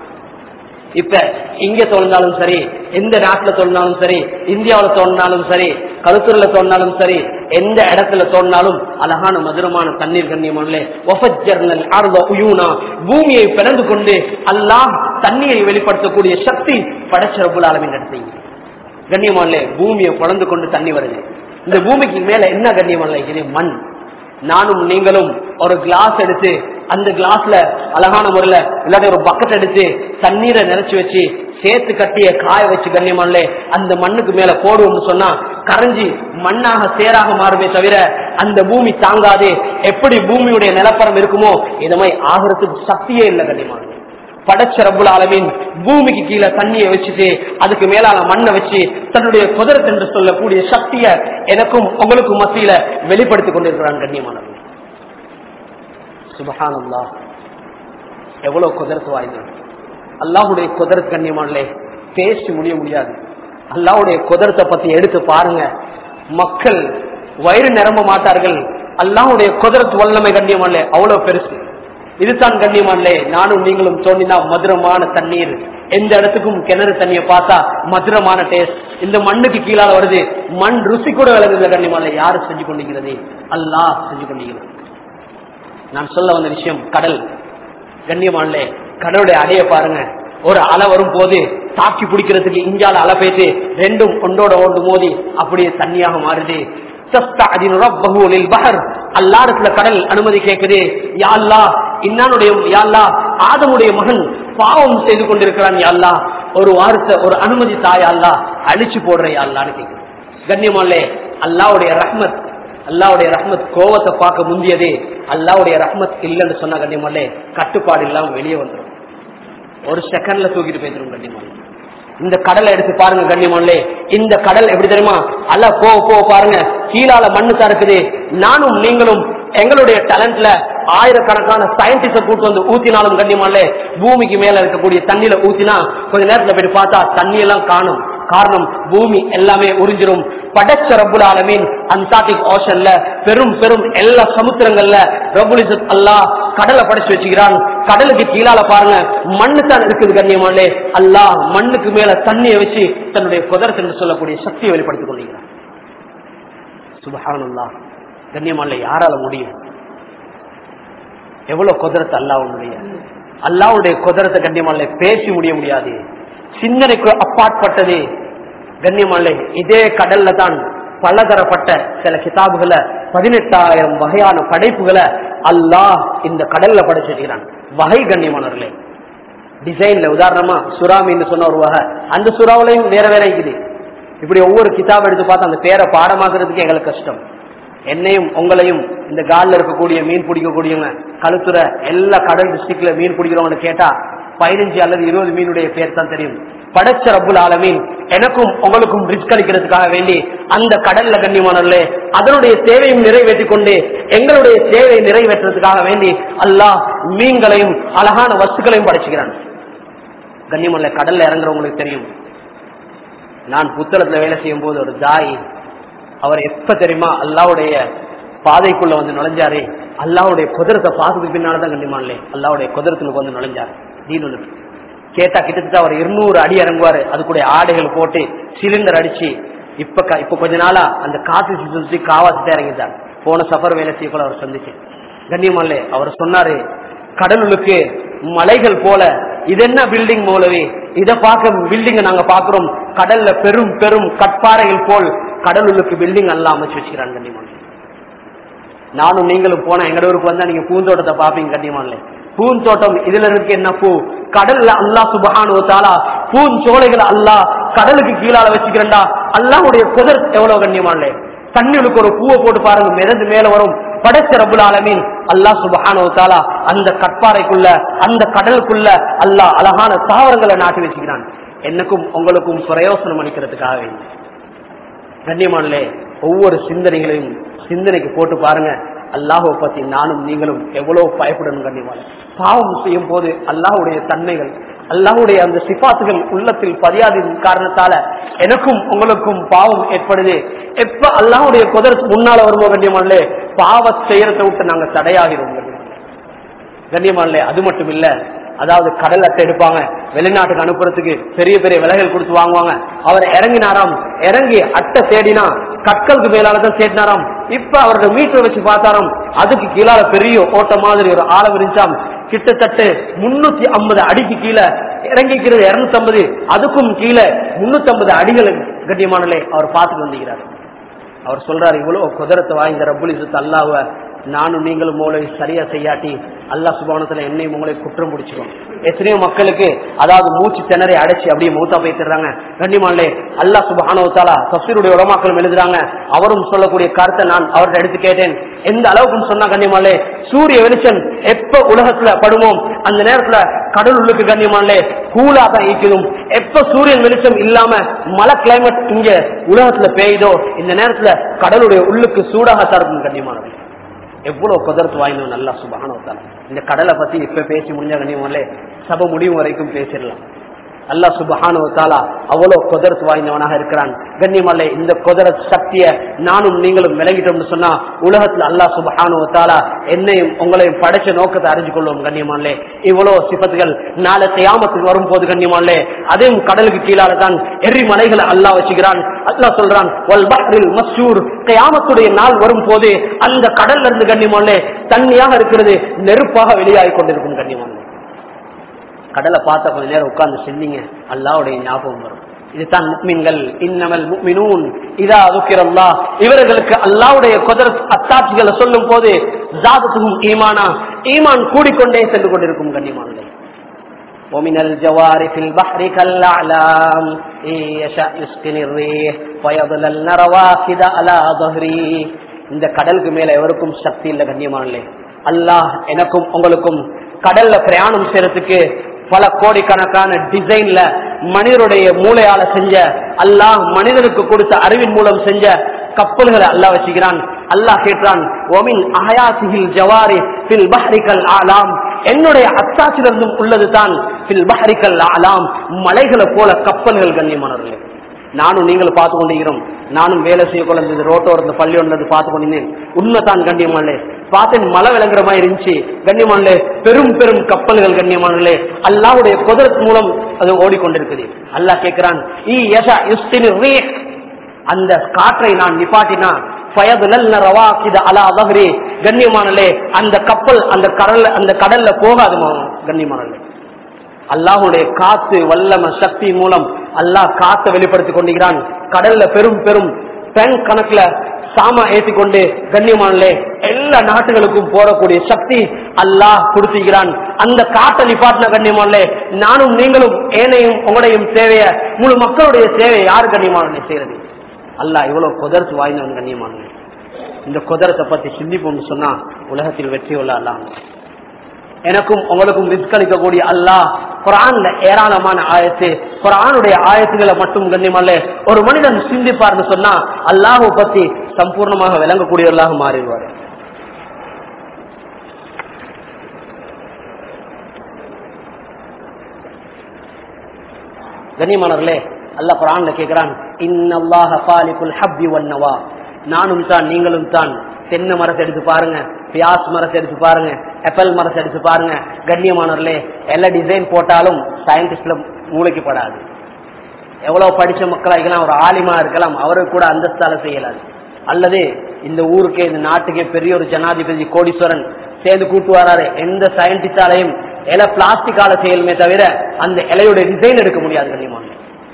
இப்ப இங்க தோன்றாலும் சரி எந்த நாட்டுல தோன்றாலும் சரி இந்தியாவில தோன்றாலும் சரி கழுத்தூர்ல தோன்றாலும் சரி எந்த இடத்துல தோன்றாலும் அழகான மதுரமான தண்ணீர் கண்ணியமானே பூமியை பிறந்து கொண்டு அல்லாம் தண்ணீரை வெளிப்படுத்தக்கூடிய சக்தி படைச்ச ரபுல் ஆலமின் இடத்தையும் கண்ணியமானே பூமியை பிறந்து கொண்டு தண்ணி வருது இந்த பூமிக்கு மேல என்ன கண்ணியமான இது மண் நானும் நீங்களும் ஒரு கிளாஸ் எடுத்து அந்த கிளாஸ்ல அழகான முறையில இல்லாத ஒரு பக்கெட் எடுத்து தண்ணீரை நிறைச்சு வச்சு சேர்த்து கட்டிய காய வச்சு கண்ணியமானே அந்த மண்ணுக்கு மேல போடுவோம்னு சொன்னா கரைஞ்சி மண்ணாக சேராக மாறுமே தவிர அந்த பூமி தாங்காது எப்படி பூமியுடைய நிலப்பரம் இருக்குமோ இது மாதிரி ஆகிறதுக்கு சக்தியே இல்லை கண்ணியமான படைச்ச ரப்புல் ஆலமீன் பூமிக்கு கீழே தண்ணியை வச்சுட்டு அதுக்கு மேலான மண்ணை வச்சு தன்னுடைய குதிரத் என்று சொல்லக்கூடிய சக்தியை எனக்கும் உங்களுக்கும் மத்தியில வெளிப்படுத்திக் கொண்டிருக்கிறான் கண்ணியமானவன் சுபஹானல்லா எவ்வளவு குதிரத்து வாய்ந்தது அல்லாஹுடைய குதிரத் கண்ணியமானே பேசி முடிய முடியாது அல்லாஹுடைய குதிரத்தை பத்தி எடுத்து பாருங்க மக்கள் வயிறு நிரம்ப மாட்டார்கள் அல்லாஹுடைய குதிரத்து வல்லமை கண்ணியமானே அவ்வளவு பெருசு இதுதான் கண்ணியமானே நானும் நீங்களும் தோண்டினா மதுரமான தண்ணீர் எந்த இடத்துக்கும் கிணறு தண்ணியை பார்த்தா மதுரமான டேஸ்ட் இந்த மண்ணுக்கு கீழால வருது மண் ருசி கூட விளங்குது கண்ணியமானே யாரு செஞ்சு கொண்டிருக்கிறது அல்லாஹ் செஞ்சு கொண்டிருக்கிறது நான் சொல்ல வந்த விஷயம் கடல் கண்ணியமானே கடலுடைய அடைய பாருங்க ஒரு அலை வரும் போது தாக்கி பிடிக்கிறதுக்கு இஞ்சால அலை பேத்து ரெண்டும் ஒன்றோட ஒன்று மோதி அப்படியே தண்ணியாக மாறுது அல்லாடத்துல கடல் அனுமதி கேட்குது யாழ்லா இன்னானுடைய யாழ்லா ஆதமுடைய மகன் பாவம் செய்து கொண்டிருக்கிறான் யாழ்லா ஒரு வாரத்தை ஒரு அனுமதி தாய் அல்லா அழிச்சு போடுற யாழ்லான்னு கேட்குது கண்ணியமாலே அல்லாவுடைய ரஹ்மத் அல்லாவுடைய ரஹ்மத் கோவத்தை பார்க்க முந்தியதே அல்லாவுடைய ரஹ்மத் இல்லைன்னு சொன்ன கண்ணியமாலே கட்டுப்பாடு இல்லாம வெளியே வந்துடும் ஒரு செகண்ட்ல தூக்கிட்டு போயிடும் கண்ணியமாலே இந்த கடலை எடுத்து பாருங்க கண்ணியமானே இந்த கடல் எப்படி தெரியுமா அல்ல போ போ பாருங்க கீழால மண்ணு தான் இருக்குது நானும் நீங்களும் எங்களுடைய டேலண்ட்ல ஆயிரக்கணக்கான சயின்டிஸ்ட கூட்டு வந்து ஊத்தினாலும் கண்ணியமானே பூமிக்கு மேல இருக்கக்கூடிய தண்ணியில ஊத்தினா கொஞ்ச நேரத்துல போய் பார்த்தா தண்ணி எல்லாம் காணும் காரணம் பூமி எல்லாமே உறிஞ்சிரும் படைச்ச ரபுல் ஆலமீன் அந்தார்டிக் ஓஷன்ல பெரும் பெரும் எல்லா சமுத்திரங்கள்ல ரபுலிசத் அல்லா கடலை படைச்சு வச்சுக்கிறான் கடலுக்கு கீழால பாருங்க மண்ணு தான் இருக்குது கண்ணியமானே அல்லா மண்ணுக்கு மேல தண்ணியை வச்சு தன்னுடைய குதிரத்து என்று சொல்லக்கூடிய சக்தியை வெளிப்படுத்திக் கொள்கிறான் சுபஹானல்லா கண்ணியமானே யாரால முடியும் எவ்வளவு குதிரத்து அல்லா உன்னுடைய அல்லாவுடைய குதிரத்தை கண்ணியமல்ல பேசி முடிய முடியாது சிந்தனைக்கு அப்பாற்பட்டது கண்ணியமல்ல இதே கடல்ல தான் பலதரப்பட்ட சில கிதாபுகளை பதினெட்டாயிரம் வகையான படைப்புகளை அல்லாஹ் இந்த கடல்ல படைச்சிருக்கிறான் வகை கண்ணியமானவர்களே டிசைன்ல உதாரணமா சுறாமின்னு சொன்ன ஒரு வகை அந்த சுறாவிலையும் வேற வேற இருக்குது இப்படி ஒவ்வொரு கிதாப் எடுத்து பார்த்து அந்த பேரை பாடமாக்குறதுக்கு எங்களுக்கு கஷ்டம் என்னையும் உங்களையும் இந்த காலில் இருக்கக்கூடிய மீன் பிடிக்கக்கூடியவங்க கழுத்துற எல்லா கடல் டிஸ்ட்ரிக்ட்ல மீன் பிடிக்கிறவங்க கேட்டா பதினஞ்சு அல்லது இருபது மீனுடைய பேர் தான் தெரியும் படைச்ச ரப்புல் ஆலமீன் எனக்கும் உங்களுக்கும் ரிஸ்க் அளிக்கிறதுக்காக வேண்டி அந்த கடல்ல கண்ணியமானே அதனுடைய தேவையும் நிறைவேற்றிக் கொண்டு எங்களுடைய தேவையை நிறைவேற்றுறதுக்காக வேண்டி அல்லாஹ் மீன்களையும் அழகான வஸ்துக்களையும் படைச்சுக்கிறான் கண்ணியமல்ல கடல்ல இறங்குறவங்களுக்கு தெரியும் நான் புத்தளத்துல வேலை செய்யும் போது ஒரு தாய் அவர் எப்ப தெரியுமா அல்லாவுடைய பாதைக்குள்ள வந்து நுழைஞ்சாரு அல்லாவுடைய குதிரத்தை பார்த்ததுக்கு பின்னால்தான் கண்டிமான்லே அல்லாவுடைய குதிரத்துக்கு வந்து நுழைஞ்சாரு தீனுக்கு கேட்டா கிட்டத்தட்ட அவர் இருநூறு அடி இறங்குவாரு அதுக்குடைய ஆடைகள் போட்டு சிலிண்டர் அடிச்சு இப்ப க- இப்ப கொஞ்ச நாளா அந்த காத்து சுத்தி காவாத்து இறங்கிட்டார் போன சஃபர் வேலை செய்யக்கூட அவர் சந்திச்சு கண்ணியமான்லே அவர் சொன்னாரு கடலுக்கு மலைகள் போல இது என்ன பில்டிங் போலவே இதை பார்க்க பில்டிங் நாங்க பாக்குறோம் கடல்ல பெரும் பெரும் கட்பாறைகள் போல் கடலுக்கு பில்டிங் எல்லாம் அமைச்சு வச்சுக்கிறாங்க கண்ணியமான நானும் நீங்களும் போனா எங்கட ஊருக்கு வந்தா நீங்க பூந்தோட்டத்தை பாப்பீங்க கண்ணியமானே பூந்தோட்டம் இதுல இருக்கு என்ன பூ கடல்ல அல்லாஹ் சுபஹானு தாலா பூஞ்சோலைகளை அல்லாஹ் கடலுக்கு கீழால வச்சுக்கிறேன்டா அல்லாஹ்வுடைய குதிர் எவ்வளவு கண்ணியமானே தண்ணிகளுக்கு ஒரு பூவை போட்டு பாருங்க மிதந்து மேல வரும் படைச்ச ரபுல் ஆலமீன் அல்லாஹ் சுபஹானு தாலா அந்த கட்பாறைக்குள்ள அந்த கடலுக்குள்ள அல்லாஹ் அழகான தாவரங்களை நாட்டி வச்சுக்கிறான் எனக்கும் உங்களுக்கும் பிரயோசனம் அளிக்கிறதுக்காக வேண்டி கண்ணியமானே ஒவ்வொரு சிந்தனைகளையும் சிந்தனைக்கு போட்டு பாருங்க அல்லாஹை பத்தி நானும் நீங்களும் எவ்வளவு பயப்படணும் கண்ணியமான பாவம் செய்யும் போது அல்லாஹுடைய தன்மைகள் அல்லாஹுடைய அந்த சிபாத்துகள் உள்ளத்தில் பதியாததின் காரணத்தால எனக்கும் உங்களுக்கும் பாவம் ஏற்படுது எப்ப அல்லாஹுடைய குதிரை முன்னால வருமோ கண்ணியமானே பாவ செய்யறதை விட்டு நாங்க தடையாகிறோம் கண்ணியமானே. கண்ணியமானே அது மட்டும் இல்ல அதாவது கடல் அட்டை எடுப்பாங்க வெளிநாட்டுக்கு அனுப்புறதுக்கு பெரிய பெரிய விலைகள் கொடுத்து வாங்குவாங்க அவர் இறங்கினாராம் இறங்கி அட்டை தேடினா கற்களுக்கு மேலாலதான் தேடினாராம் இப்ப அவரோட மீட்டர் வச்சு பார்த்தாராம் அதுக்கு கீழால பெரிய ஓட்ட மாதிரி ஒரு ஆழம் இருந்துச்சாம் கிட்டத்தட்ட முன்னூத்தி ஐம்பது அடிக்கு கீழே இறங்கிக்கிறது இருநூத்தி ஐம்பது அதுக்கும் கீழே முன்னூத்தி ஐம்பது அடிகள் கண்ணியமானலே அவர் பார்த்துட்டு வந்திருக்கிறார் அவர் சொல்றாரு இவ்வளவு குதிரத்தை வாய்ந்த ரப்புலிசத்து அல்லாஹ்வ நானும் நீங்களும் மூளை சரியா செய்யாட்டி அல்லாஹ் சுபானத்துல என்னையும் உங்களை குற்றம் பிடிச்சிடும் எத்தனையோ மக்களுக்கு அதாவது மூச்சு திணறி அடைச்சு அப்படியே மூத்தா போய்த்துறாங்க கண்ணிமான்லே அல்லாஹ் சுபானவத்தாலா தப்சீருடைய உடமாக்களும் எழுதுறாங்க அவரும் சொல்லக்கூடிய கருத்தை நான் அவர்கிட்ட எடுத்து கேட்டேன் எந்த அளவுக்கு சொன்னா கண்ணியமான்லே சூரிய வெளிச்சம் எப்ப உலகத்துல படுமோம் அந்த நேரத்துல கடல் உள்ளுக்கு கண்ணியமான்லே கூலா தான் ஈக்குதும் எப்ப சூரியன் வெளிச்சம் இல்லாம மழை கிளைமேட் இங்க உலகத்துல பெய்யுதோ இந்த நேரத்துல கடலுடைய உள்ளுக்கு சூடாகத்தான் இருக்கும் கண்ணியமானது எவ்வளவு குதிரத்து வாய்ந்தவன் நல்லா சுபகானவத்தால இந்த கடலை பத்தி இப்ப பேசி முடிஞ்ச கண்ணியமல்லே சபை முடிவு வரைக்கும் பேசிடலாம் அல்லா சுபஹானுவத்தாலா அவ்வளவு குதிரத்து வாய்ந்தவனாக இருக்கிறான் கண்ணியமல்லே இந்த குதிரத் சக்திய நானும் நீங்களும் விளங்கிட்டோம்னு சொன்னா உலகத்துல அல்லா சுபஹானுவத்தாலா என்னையும் உங்களையும் படைச்ச நோக்கத்தை அறிஞ்சு கொள்வோம் கண்ணியமானே இவ்வளவு சிபத்துகள் நாளை தியாமத்துக்கு வரும் போது கண்ணியமானே அதையும் கடலுக்கு கீழால தான் எரி மலைகளை அல்லாஹ் வச்சுக்கிறான் அல்லாஹ் சொல்றான் "வல் பஹ்ரில் மஸ்ஜூர்." கியாமத்துடைய நாள் வரும் போது அந்த கடல்ல இருந்து கண்ணியமானே தண்ணியாக இருக்கிறது நெருப்பாக வெளியாகி கொண்டிருக்கும் கண்ணியமானே கடலை பார்த்த கொஞ்ச நேரம் உட்கார்ந்து சிந்திங்க அல்லாவுடைய ஞாபகம் வரும் இதுதான் முக்மின்கள் இன்னமல் முக்மினூன் இதா அதுக்கிறல்லா இவர்களுக்கு அல்லாவுடைய குதிர அத்தாட்சிகளை சொல்லும் போது ஜாதத்துக்கும் ஈமானா ஈமான் கூடிக்கொண்டே சென்று கொண்டிருக்கும் கண்ணியமானதை ومن الجوار في البحر كالأعلام إن يشأ يسكن الريح ويظللن رواكد على ظهري இந்த கடலுக்கு மேல எவருக்கும் சக்தி இல்ல கண்ணியமானே அல்லாஹ் எனக்கும் உங்களுக்கும் கடல்ல பிரயாணம் செய்யறதுக்கு பல கோடிக்கணக்கான டிசைன்ல மனிதருடைய மூளையால செஞ்ச அல்லாஹ் மனிதனுக்கு கொடுத்த அறிவின் மூலம் செஞ்ச கப்பல்களை அல்லாஹ் வச்சுக்கிறான் அல்லாஹ் கேட்டான் ஒமின் அஹயாசிஹில் ஜவாரி ஃபில் பஹ்ரிகல் ஆலாம் என்னுடைய அத்தாச்சிலிருந்தும் உள்ளது தான் ஃபில் பஹ்ரிகல் ஆலாம் மலைகளை போல கப்பல்கள் கண்ணியமானவர்களே நானும் நீங்கள் பார்த்து கொண்டிருக்கிறோம் நானும் வேலை செய்ய கொண்டு ரோட்டோர் இந்த பள்ளி ஒன்று பார்த்து கொண்டிருந்தேன் உண்மைதான் கண்ணியமானே பார்த்தேன் மழை விளங்குற மாதிரி இருந்துச்சு கண்ணியமானே பெரும் பெரும் கப்பல்கள் கண்ணியமானே அல்லாவுடைய குதிரத் மூலம் அது ஓடிக்கொண்டிருக்குது அல்லாஹ் கேட்கிறான் ஈ யஷா யுஸ்தினி ரீஹ் அந்த காற்றை நான் நிப்பாட்டினா பயதுலல்ன ரவாக்கித அலா அபஹ்ரி கண்ணியமானலே அந்த கப்பல் அந்த கடல்ல அந்த கடல்ல போகாதுமா கண்ணியமானலே அல்லாஹுடைய காத்து வல்லம சக்தி மூலம் அல்லாஹ் காத்தை வெளிப்படுத்தி கொண்டிருக்கிறான் கடல்ல பெரும் பெரும் பெண் கணக்குல சாமா ஏற்றி கொண்டு கண்ணியமானலே எல்லா நாட்டுகளுக்கும் போறக்கூடிய சக்தி அல்லாஹ் கொடுத்திருக்கிறான் அந்த காட்டை நிப்பாட்டின கண்ணியமானலே நானும் நீங்களும் ஏனையும் உங்களையும் சேவைய முழு மக்களுடைய சேவை யார் கண்ணியமானே செய்யறது அல்லாஹ் இவ்வளவு குதர்த்து வாய்ந்தவன் கண்ணியமானே இந்த குதிரத்தை பத்தி சிந்திப்போம்னு சொன்னா உலகத்தில் வெற்றி உள்ள அல்லாஹ் எனக்கும் உங்களுக்கும் விற்களிக்கக்கூடிய அல்லாஹ் குரான்ல ஏராளமான ஆயத்து குரானுடைய ஆயத்துகளை மட்டும் கண்ணியமல்ல ஒரு மனிதன் சிந்திப்பார்னு சொன்னா அல்லாஹை பத்தி சம்பூர்ணமாக விளங்கக்கூடியவர்களாக மாறிடுவார் கண்ணியமானவர்களே அல்லாஹ் குரான்ல கேட்கிறான் இன்னல்லாஹ ஃபாலிகுல் ஹப்பி வன்னவா நானும் தான் நீங்களும் தான் தென்னை மரத்தை எடுத்து பாருங்க பியாஸ் மரத்தை எடுத்து பாருங்க ஆப்பிள் மரத்தை எடுத்து பாருங்க கண்ணியமானவர்களே எல்லா டிசைன் போட்டாலும் சயின்டிஸ்ட்ல மூளைக்கப்படாது எவ்வளவு படிச்ச மக்களா இருக்கலாம் ஒரு ஆலிமா இருக்கலாம் அவருக்கு கூட அந்தஸ்தால செய்யலாது அல்லது இந்த ஊருக்கே இந்த நாட்டுக்கே பெரிய ஒரு ஜனாதிபதி கோடீஸ்வரன் சேர்ந்து கூட்டு வராரு எந்த சயின்டிஸ்டாலையும் இலை பிளாஸ்டிக்கால செய்யலுமே தவிர அந்த இலையோட டிசைன் எடுக்க முடியாது கண்ணியமான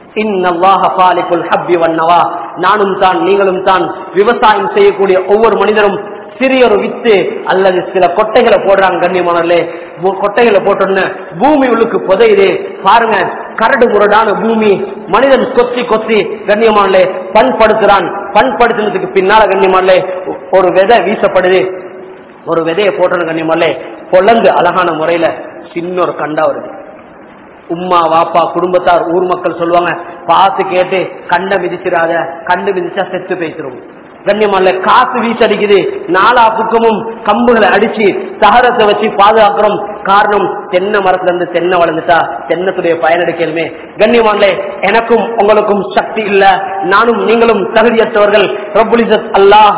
நானும் தான் நீங்களும் தான் விவசாயம் செய்யக்கூடிய ஒவ்வொரு மனிதரும் சிறிய ஒரு வித்து அல்லது சில கொட்டைகளை போடுறாங்க கண்ணியமானே கொட்டைகளை போட்டோன்னு பூமி உள்ளுக்கு புதையுது பாருங்க கரடு முரடான பூமி மனிதன் கொத்தி கொத்தி கண்ணியமானே பண்படுத்துறான் பண்படுத்தினதுக்கு பின்னால கண்ணியமானே ஒரு விதை வீசப்படுது ஒரு விதையை போட்டோன்னு கண்ணியமானே பொலந்து அழகான முறையில சின்ன ஒரு கண்டா வருது உம்மா வாப்பா குடும்பத்தார் ஊர் மக்கள் சொல்லுவாங்க பார்த்து கேட்டு கண்ட மிதிச்சிடாத கண்டு மிதிச்சா செத்து பேசிடும் கண்ணியமல்ல காத்து வீசடிக்குது நாலா பக்கமும் கம்புகளை அடிச்சு சகரத்தை வச்சு பாதுகாக்கிறோம் காரணம் தென்னை மரத்துல இருந்து தென்னை வளர்ந்துட்டா தென்னத்துடைய பயனெடுக்கலுமே கண்ணியமல்ல எனக்கும் உங்களுக்கும் சக்தி இல்ல நானும் நீங்களும் தகுதியற்றவர்கள் ரபுலிசத் அல்லாஹ்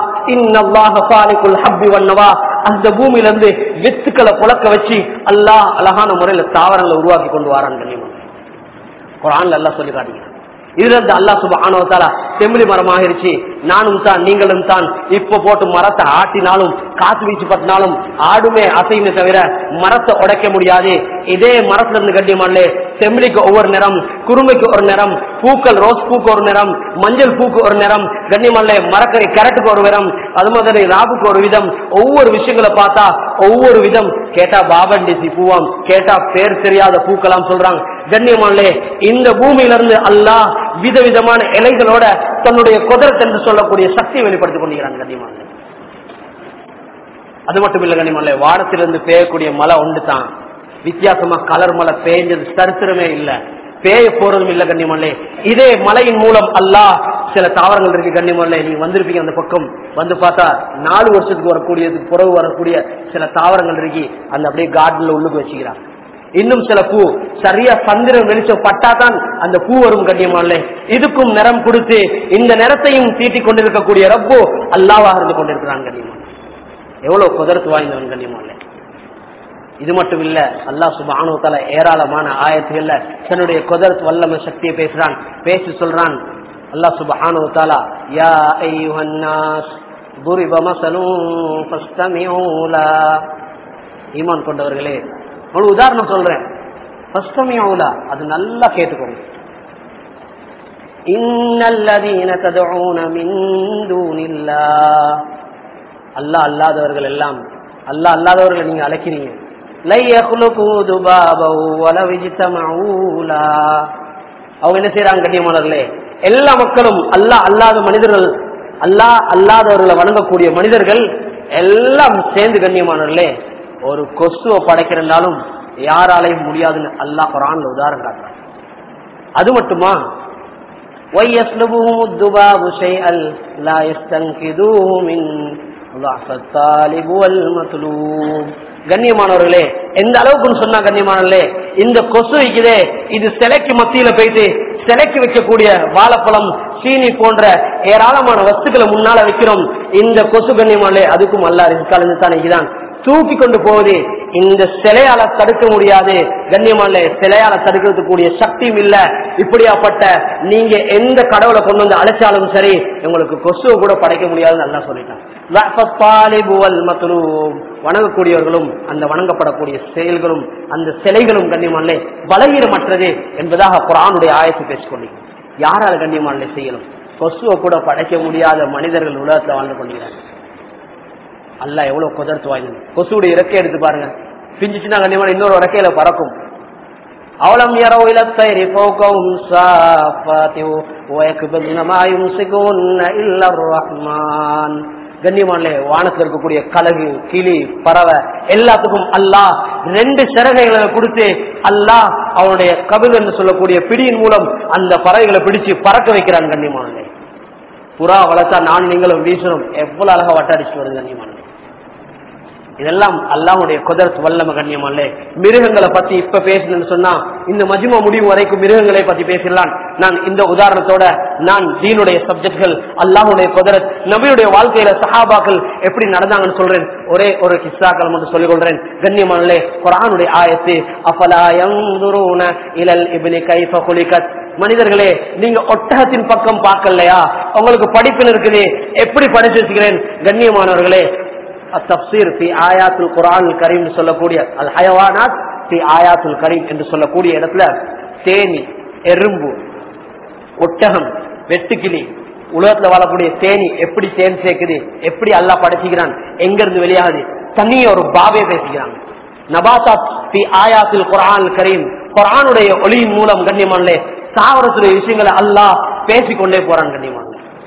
அந்த பூமியில இருந்து வித்துக்களை புழக்க வச்சு அல்லாஹ் அழகான முறையில தாவரங்களை உருவாக்கி கொண்டு வரான் கண்ணியமல்ல குரான்ல எல்லாம் சொல்லி காட்டுங்க இதுல இருந்து அல்லா சுபானோத்தாலா செம்பிளி மரம் ஆகிருச்சு நானும் தான் நீங்களும் தான் இப்ப போட்டு மரத்தை ஆட்டினாலும் காத்து வீச்சு பட்டினாலும் ஆடுமே அசையுமே தவிர மரத்தை உடைக்க முடியாது இதே மரத்துல இருந்து கட்டியமாலே செம்பிளிக்கு ஒவ்வொரு நிறம் குறுமைக்கு ஒரு நிறம் பூக்கள் ரோஸ் பூக்கு ஒரு நிறம் மஞ்சள் பூக்கு ஒரு நிறம் கண்ணியமல்ல மரக்கறி கேரட்டுக்கு ஒரு நிறம் அது மாதிரி ராபுக்கு ஒரு விதம் ஒவ்வொரு விஷயங்களை பார்த்தா ஒவ்வொரு விதம் கேட்டா பாபண்டிசி பூவாம் கேட்டா பேர் தெரியாத பூக்கலாம் சொல்றாங்க கண்ணியமானே இந்த பூமியில இருந்து அல்லாஹ் விதவிதமான இலைகளோட தன்னுடைய குதிரத் என்று சொல்லக்கூடிய சக்தியை வெளிப்படுத்திக் கொண்டிருக்கிறான் கண்ணியமான அது மட்டும் இல்ல கண்ணியமானே வானத்திலிருந்து பெய்யக்கூடிய மழை ஒன்று தான் வித்தியாசமா கலர் மழை பெய்ஞ்சது சரித்திரமே இல்ல பேய போறதும் இல்ல கண்ணியமல்லே இதே மலையின் மூலம் அல்லாஹ் சில தாவரங்கள் இருக்கு கண்ணியமல்ல நீங்க வந்திருப்பீங்க அந்த பக்கம் வந்து பார்த்தா நாலு வருஷத்துக்கு வரக்கூடியது புறவு வரக்கூடிய சில தாவரங்கள் இருக்கு அந்த அப்படியே கார்டன்ல உள்ளுக்கு வச்சுக்கிறாங்க இன்னும் சில பூ சரியா சந்திரன் வெளிச்சம் பட்டாதான் அந்த பூ வரும் கண்ணியமானே இதுக்கும் நிறம் கொடுத்து இந்த நிறத்தையும் தீட்டிக் கொண்டிருக்கக்கூடிய ரப்பு அல்லாவாக இருந்து கொண்டிருக்கிறான் கண்ணியமான எவ்வளவு குதிரத்து வாய்ந்தவன் கண்ணியமானே இது மட்டும் இல்ல அல்லா சுபானு தல ஏராளமான ஆயத்துகள்ல தன்னுடைய குதிரத்து வல்லம சக்தியை பேசுறான் பேசி சொல்றான் அல்லா சுபானு தாலா யா ஐயுஹன்னாஸ் ضرب مثل فاستمعوا له ஈமான் கொண்டவர்களே ஒரு உதாரணம் சொல்றேன் ஃபஸ்டமியவுலா அது நல்லா கேட்டுக்கோங்க இன்னல்லதீன ததுஊன மின் தூனில்லாஹ் அல்லாஹ் அல்லாதவர்கள் எல்லாம் அல்லாஹ் அல்லாதவர்களை நீங்க அழைக்கிறீங்க லை யக்லுகு துபாபவு வலவ் இஜ்தமஊலா அவங்க என்ன செய்யறாங்க கண்ணியமானவர்களே எல்லா மக்களும் அல்லாஹ் அல்லாத மனிதர்கள் அல்லாஹ் அல்லாதவர்களை வணங்கக்கூடிய மனிதர்கள் எல்லாம் சேர்ந்து கண்ணியமானவர்களே ஒரு கொசுவை படைக்கிறனாலும் யாராலையும் முடியாதுன்னு அல்லாஹ் குரான்ல உதாரணம் காட்டுறான் அது மட்டுமா கண்ணியமானவர்களே எந்த அளவுக்கு சொன்னா கண்ணியமானவர்களே இந்த கொசு இருக்குதே இது சிலைக்கு மத்தியில போயிட்டு சிலைக்கு வைக்கக்கூடிய வாழைப்பழம் சீனி போன்ற ஏராளமான வஸ்துக்களை முன்னால வைக்கிறோம் இந்த கொசு கண்ணியமானே அதுக்கும் அல்லா ரிஸ்காலிருந்து தான் தூக்கி கொண்டு போகுது இந்த சிலையால தடுக்க முடியாது கண்ணியமான சிலையால தடுக்கிறதுக்கூடிய சக்தியும் இல்ல இப்படியாப்பட்ட நீங்க எந்த கடவுளை கொண்டு வந்து அழைச்சாலும் சரி உங்களுக்கு கொசுவை கூட படைக்க முடியாதுன்னு நல்லா சொல்லிட்டான் வணங்கக்கூடியவர்களும் அந்த வணங்கப்படக்கூடிய செயல்களும் அந்த சிலைகளும் கண்ணியமானே பலகீனமற்றது என்பதாக குரானுடைய ஆயத்தை பேசிக்கொண்டீங்க யாரால கண்ணியமானே செய்யணும் கொசுவை கூட படைக்க முடியாத மனிதர்கள் உலகத்துல வாழ்ந்து கொண்டிருக்கிறாங்க அல்ல எவ்வளவு குதிர்த்து வாய்ந்தது கொசுடைய இறக்கை எடுத்து பாருங்க பிஞ்சிச்சுன்னா கண்டிப்பா இன்னொரு இறக்கையில பறக்கும் அவலம் يروا الى الطير فوقهم صافات ويكبدن ما يمسكون الا الرحمن கண்ணியமானே வானத்தில் இருக்கக்கூடிய கலகு கிளி பறவை எல்லாத்துக்கும் அல்லாஹ் ரெண்டு சிறகைகளை கொடுத்து அல்லாஹ் அவனுடைய கபில் என்று சொல்லக்கூடிய பிடியின் மூலம் அந்த பறவைகளை பிடிச்சு பறக்க வைக்கிறான் கண்ணியமானே புறா வளர்த்தா நான் நீங்களும் வீசணும் எவ்வளவு அழகா வட்டாடிச்சு வருது கண்ணியமானே இதெல்லாம் அல்லாவுடைய குதிரத் வல்லம கண்ணியமல்ல மிருகங்களை பத்தி இப்ப பேசணும்னு சொன்னா இந்த மஜ்மா முடிவு வரைக்கும் மிருகங்களை பத்தி பேசலாம் நான் இந்த உதாரணத்தோட நான் தீனுடைய சப்ஜெக்ட்கள் அல்லாஹுடைய குதிரத் நபியுடைய வாழ்க்கையில சஹாபாக்கள் எப்படி நடந்தாங்கன்னு சொல்றேன் ஒரே ஒரு கிஸ்ஸாக்கள் மட்டும் சொல்லிக் கொள்றேன் கண்ணியமானே குரானுடைய ஆயத்து அஃபலாயம் இலல் இபினி கைஃப குலிகத் மனிதர்களே நீங்க ஒட்டகத்தின் பக்கம் பார்க்கலையா உங்களுக்கு படிப்பில் இருக்குது எப்படி படிச்சு வச்சுக்கிறேன் கண்ணியமானவர்களே தப்சீர் பி ஆயாத்துல் குரான் கரீம் சொல்லக்கூடிய அல் ஹயவானாத் பி ஆயாத்துல் கரீம் என்று சொல்லக்கூடிய இடத்துல தேனி எறும்பு ஒட்டகம் வெட்டுக்கிளி உலகத்துல வாழக்கூடிய தேனி எப்படி தேன் சேர்க்குது எப்படி அல்லா படைச்சுக்கிறான் எங்க இருந்து வெளியாகுது தனிய ஒரு பாவே பேசுகிறான் நபாசாத் பி ஆயாத்துல் குரான் கரீம் குரானுடைய ஒளியின் மூலம் கண்ணியமானே தாவரத்துடைய விஷயங்களை அல்லாஹ் பேசிக்கொண்டே போறான் கண்ணியமான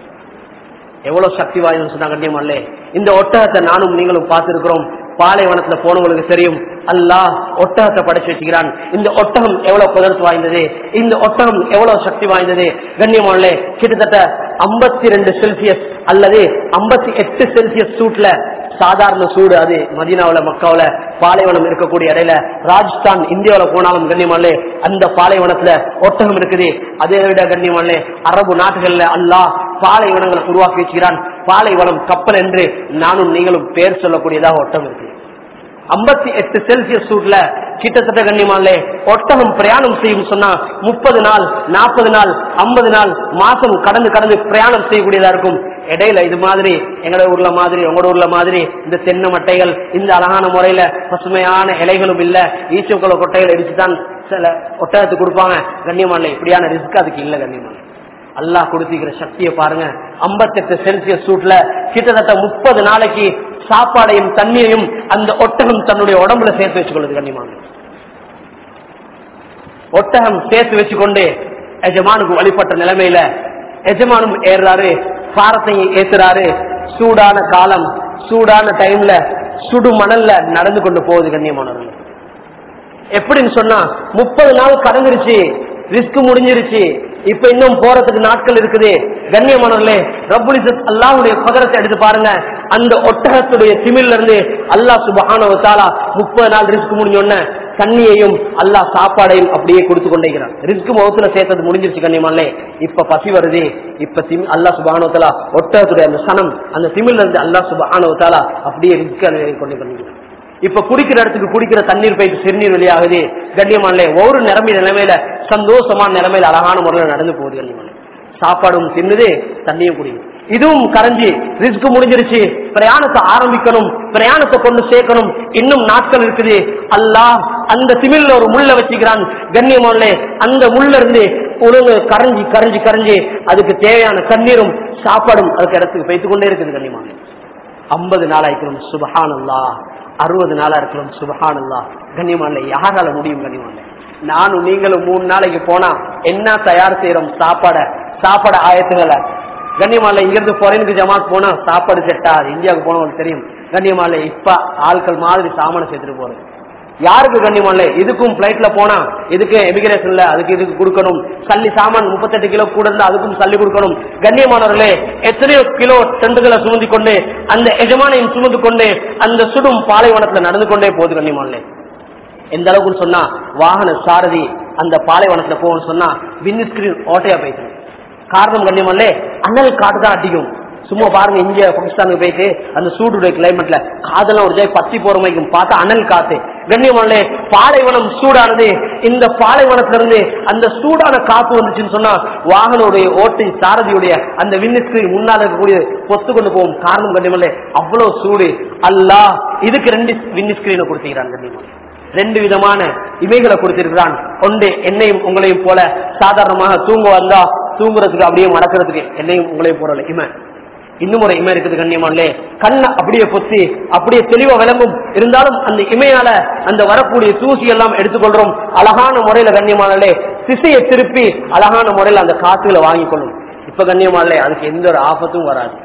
எவ்வளவு சக்தி வாய்ந்தது சொன்னா கண்ணியமானே இந்த ஒட்டகத்தை நானும் நீங்களும் பார்த்திருக்கிறோம் பாலைவனத்துல போனவங்களுக்கு தெரியும் அல்லாஹ் ஒட்டகத்தை படைச்சு வச்சுக்கிறான் இந்த ஒட்டகம் எவ்வளவு குதிர்த்து வாய்ந்தது இந்த ஒட்டகம் எவ்வளவு சக்தி வாய்ந்தது கண்ணியமானே கிட்டத்தட்ட ஐம்பத்தி ரெண்டு செல்சியஸ் அல்லது ஐம்பத்தி எட்டு செல்சியஸ் சூட்ல சாதாரண சூடு அது மதீனாவுல மக்காவுல பாலைவனம் இருக்கக்கூடிய இடையில ராஜஸ்தான் இந்தியாவில போனாலும் கண்ணியமானே அந்த பாலைவனத்துல ஒட்டகம் இருக்குது அதை விட கண்ணியமானே அரபு நாட்டுகள்ல அல்லாஹ் பாலைவனங்களை உருவாக்கி வச்சுக்கிறான் பாலைவனம் கப்பல் என்று நானும் நீங்களும் பேர் சொல்லக்கூடியதாக ஒட்டகம் இருக்கு ஐம்பத்தி எட்டு செல்சியஸ் சூட்ல கிட்டத்தட்ட கண்ணியமாலே ஒட்டகம் பிரயாணம் செய்யும் சொன்னா முப்பது நாள் நாற்பது நாள் ஐம்பது நாள் மாசம் கடந்து கடந்து பிரயாணம் செய்யக்கூடியதா இருக்கும் இடையில இது மாதிரி எங்களோட ஊர்ல மாதிரி உங்களோட ஊர்ல மாதிரி இந்த தென்னை மட்டைகள் இந்த அழகான முறையில பசுமையான இலைகளும் இல்ல ஈச்சக்குள்ள கொட்டைகள் இடிச்சுதான் சில ஒட்டகத்துக்கு கொடுப்பாங்க கண்ணியமானே இப்படியான ரிஸ்க் அதுக்கு இல்ல கண்ணியமான அல்லாஹ் கொடுத்திருக்கிற சக்தியை பாருங்க ஐம்பத்தெட்டு செல்சியஸ் சூட்ல கிட்டத்தட்ட முப்பது நாளைக்கு சாப்பாடையும் தண்ணியையும் அந்த ஒட்டகம் தன்னுடைய உடம்புல சேர்த்து வச்சுக்கொள்ளுது கண்ணியமான ஒட்டகம் சேர்த்து வச்சுக்கொண்டு எஜமானுக்கு வழிபட்ட நிலைமையில எஜமானும் ஏறுறாரு பாரத்தையும் ஏத்துறாரு சூடான காலம் சூடான டைம்ல சுடு மணல்ல நடந்து கொண்டு போகுது கண்ணியமானவர்கள் எப்படின்னு சொன்னா முப்பது நாள் கடந்துருச்சு ரிஸ்க் முடிஞ்சிருச்சு இப்ப இன்னும் போறதுக்கு நாட்கள் இருக்குது கண்ணியமானவர்களே ரப்புலிசத் அல்லாவுடைய பகரத்தை எடுத்து பாருங்க அந்த ஒட்டகத்துடைய திமிழ்ல இருந்து அல்லாஹ் சுபஹானவத்தாலா முப்பது நாள் ரிஸ்க் முடிஞ்சோன்ன தண்ணியையும் அல்லாஹ் சாப்பாடையும் அப்படியே கொடுத்து கொண்டேங்கிறான் ரிஸ்க் முகத்துல சேர்த்தது முடிஞ்சிருச்சு கண்ணியமானே இப்ப பசி வருது இப்ப திம் அல்லாஹ் சுபஹானவத்தாலா ஒட்டகத்துடைய அந்த சனம் அந்த திமிழ்ல இருந்து அல்லாஹ் சுபஹானவத்தாலா அப்படியே ரிஸ்க் கொண்டு கொண்டிருக்கிறான் இப்ப குடிக்கிற இடத்துக்கு குடிக்கிற தண்ணீர் போயிட்டு சிறுநீர் வெளியாகுது கண்ணியமான ஒவ்வொரு நிலைமை நிலைமையில சந்தோஷமான நிலைமையில அழகான முறையில் நடந்து போகுது கண்ணியமான சாப்பாடும் தின்னுது தண்ணியும் குடிக்கும் இதுவும் கரைஞ்சி ரிஸ்க் முடிஞ்சிருச்சு பிரயாணத்தை ஆரம்பிக்கணும் பிரயாணத்தை கொண்டு சேர்க்கணும் இன்னும் நாட்கள் இருக்குது அல்லாஹ் அந்த திமிழ்ல ஒரு முள்ள வச்சுக்கிறான் கண்ணியமான அந்த முள்ள இருந்து ஒழுங்கு கரைஞ்சி கரைஞ்சி கரைஞ்சி அதுக்கு தேவையான தண்ணீரும் சாப்பாடும் அதுக்கு இடத்துக்கு வைத்துக் கொண்டே இருக்குது கண்ணியமான ஐம்பது நாள் ஆயிக்கணும் சுபஹானல்லா அறுபது நாளா இருக்கலாம் சுபஹானல்லா கண்ணியமான யாரால முடியும் கண்ணியமான நானும் நீங்களும் மூணு நாளைக்கு போனா என்ன தயார் செய்யறோம் சாப்பாட சாப்பாடு ஆயத்துகளை கண்ணியமால இங்கிருந்து பொறைனுக்கு ஜமாத் போனா சாப்பாடு செட் ஆகுது இந்தியாவுக்கு போனவங்களுக்கு தெரியும் கண்ணியமால இப்ப ஆட்கள் மாதிரி சாமான சேர்த்துட்டு போறது யாருக்கு கண்ணியமால இதுக்கும் பிளைட்ல போனா இதுக்கு எமிகிரேஷன்ல அதுக்கு இதுக்கு கொடுக்கணும் சல்லி சாமான் முப்பத்தெட்டு கிலோ கூட இருந்தா அதுக்கும் சல்லி கொடுக்கணும் கண்ணியமானவர்களே எத்தனையோ கிலோ டெண்டுகளை சுமந்து கொண்டு அந்த எஜமானையும் சுமந்து கொண்டு அந்த சுடும் பாலைவனத்துல நடந்து கொண்டே போகுது கண்ணியமானே எந்த அளவுக்கு சொன்னா வாகன சாரதி அந்த பாலைவனத்துல போகணும்னு சொன்னா வின் ஸ்கிரீன் ஓட்டையா போயிட்டு காரணம் கண்ணியமல்லே அனல் காட்டு தான் அடிக்கும் சும்மா பாருங்க இங்க பாகிஸ்தானுக்கு போயிட்டு அந்த சூடுடைய கிளைமேட்ல காதெல்லாம் ஒரு ஜாய் பத்தி போற மாதிரி பார்த்தா அனல் காத்து கண்ணியமல்லே பாலைவனம் சூடானது இந்த பாலைவனத்துல இருந்து அந்த சூடான காத்து வந்துச்சுன்னு சொன்னா வாகனோடைய ஓட்டு சாரதியுடைய அந்த விண்ணுக்கு முன்னால் இருக்கக்கூடிய பொத்து கொண்டு போகும் காரணம் கண்ணியமல்லே அவ்வளவு சூடு அல்லாஹ் இதுக்கு ரெண்டு விண்ணு ஸ்கிரீனை கொடுத்துக்கிறான் கண்ணியமல்லே ரெண்டு விதமான இமைகளை கொடுத்திருக்கிறான் ஒன்று என்னையும் உங்களையும் போல சாதாரணமாக தூங்க வந்தா தூங்குறதுக்கு அப்படியே மடக்கிறதுக்கு என்னையும் உங்களையும் போல இமை இன்னும் ஒரு இமை இருக்குது கண்ணியமானே கண்ணை அப்படியே பொத்தி அப்படியே தெளிவா விளங்கும் இருந்தாலும் அந்த இமையால அந்த வரக்கூடிய தூசி எல்லாம் எடுத்துக்கொள்றோம் அழகான முறையில கண்ணியமானே திசையை திருப்பி அழகான முறையில அந்த காத்துகளை வாங்கிக் கொள்ளும் இப்ப கண்ணியமானே அதுக்கு எந்த ஒரு ஆபத்தும் வராது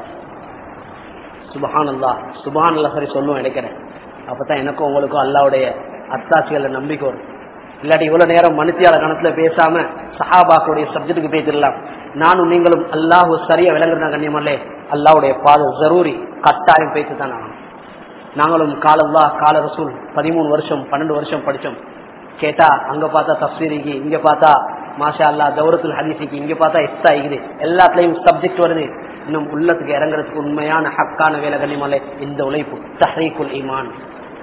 சுபஹானல்லா சுபஹானல்லா சரி சொல்லுவோம் நினைக்கிறேன் அப்பதான் எனக்கும் உங்களுக்கும் அல்லாவுடைய அத்தாட்சிகள நம்பிக்கை வரும் இல்லாட்டி இவ்வளவு நேரம் மனுத்தியால கணத்துல பேசாம சஹாபாக்களுடைய சப்ஜெக்டுக்கு பேசிடலாம் நானும் நீங்களும் அல்லாஹு சரியா விளங்குறா கண்ணியமல்லே அல்லாவுடைய பாத ஜரூரி கட்டாயம் பேசி தான் ஆகணும் நாங்களும் காலல்லா கால ரசூல் பதிமூணு வருஷம் பன்னெண்டு வருஷம் படிச்சோம் கேட்டா அங்க பார்த்தா தப்சீரிக்கு இங்க பார்த்தா மாஷா அல்லா தௌரத்துல் ஹதீஸிக்கு இங்க பார்த்தா எக்ஸ்ட்ரா ஆகுது எல்லாத்துலயும் சப்ஜெக்ட் வருது இன்னும் உள்ளத்துக்கு இறங்குறதுக்கு உண்மையான ஹக்கான வேலை கண்ணியமல்லே இந்த உழைப்பு தஹரீக்குல் ஈமான்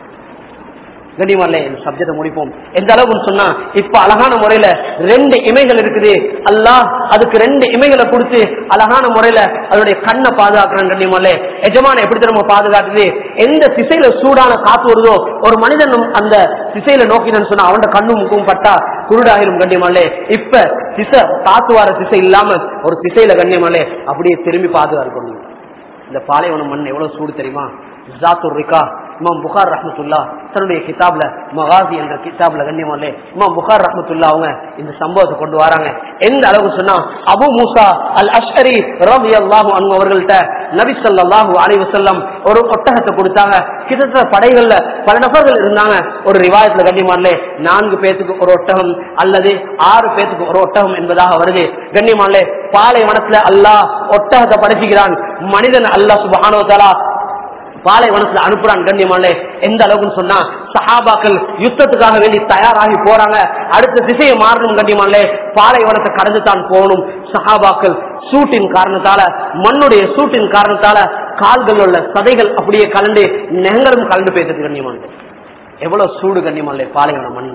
கண்ணியமல்ல இந்த சப்ஜெக்ட முடிப்போம் எந்த அளவுக்கு சொன்னா இப்ப அழகான முறையில ரெண்டு இமைகள் இருக்குது அல்லாஹ் அதுக்கு ரெண்டு இமைகளை கொடுத்து அழகான முறையில அதனுடைய கண்ணை பாதுகாக்கிறான் கண்ணியமல்ல எஜமான எப்படி நம்ம பாதுகாக்குது எந்த திசையில சூடான காத்து வருதோ ஒரு மனிதன் அந்த திசையில நோக்கினு சொன்னா அவன் கண்ணும் முக்கும் பட்டா குருடாகிரும் கண்ணியமல்லே இப்ப திசை காத்து வர திசை இல்லாம ஒரு திசையில கண்ணியமல்லே அப்படியே திரும்பி பாதுகாக்கணும் இந்த பாலைவனம் மண் எவ்வளவு சூடு தெரியுமா ஜாத்துர் ரிகா இமாம் புகார் ரஹமத்துல்லா தன்னுடைய கிதாப்ல மகாசி என்ற கிதாப்ல கண்ணியமாலே இமாம் புகார் ரஹமத்துல்லா அவங்க இந்த சம்பவத்தை கொண்டு வராங்க எந்த அளவுக்கு சொன்னா அபு மூசா அல் அஷ்ஹரி ரவி அல்லாஹு அன்பு அவர்கள்ட்ட நபி ஸல்லல்லாஹு அலைஹி வஸல்லம் ஒரு ஒட்டகத்தை கொடுத்தாங்க கிட்டத்தட்ட படைகள்ல பல நபர்கள் இருந்தாங்க ஒரு ரிவாயத்துல கண்ணியமானே நான்கு பேத்துக்கு ஒரு ஒட்டகம் அல்லது ஆறு பேத்துக்கு ஒரு ஒட்டகம் என்பதாக வருது கண்ணியமானே பாலைவனத்துல அல்லாஹ் ஒட்டகத்தை படைச்சுக்கிறான் மனிதன் அல்லாஹ் சுபஹானோ தஆலா பாலைவனத்துல அனுப்புறான் கண்ணியமானே எந்த அளவுக்கு சொன்னா சஹாபாக்கள் யுத்தத்துக்காக வேண்டி தயாராகி போறாங்க அடுத்த திசையை மாறணும் கண்ணியமானே பாலைவனத்தை கடந்து தான் போகணும் சஹாபாக்கள் சூட்டின் காரணத்தால மண்ணுடைய சூட்டின் காரணத்தால கால்கள் உள்ள சதைகள் அப்படியே கலந்து நெகங்களும் கலந்து பேசுறது கண்ணியமானே எவ்வளவு சூடு கண்ணியமானே பாலைவன மண்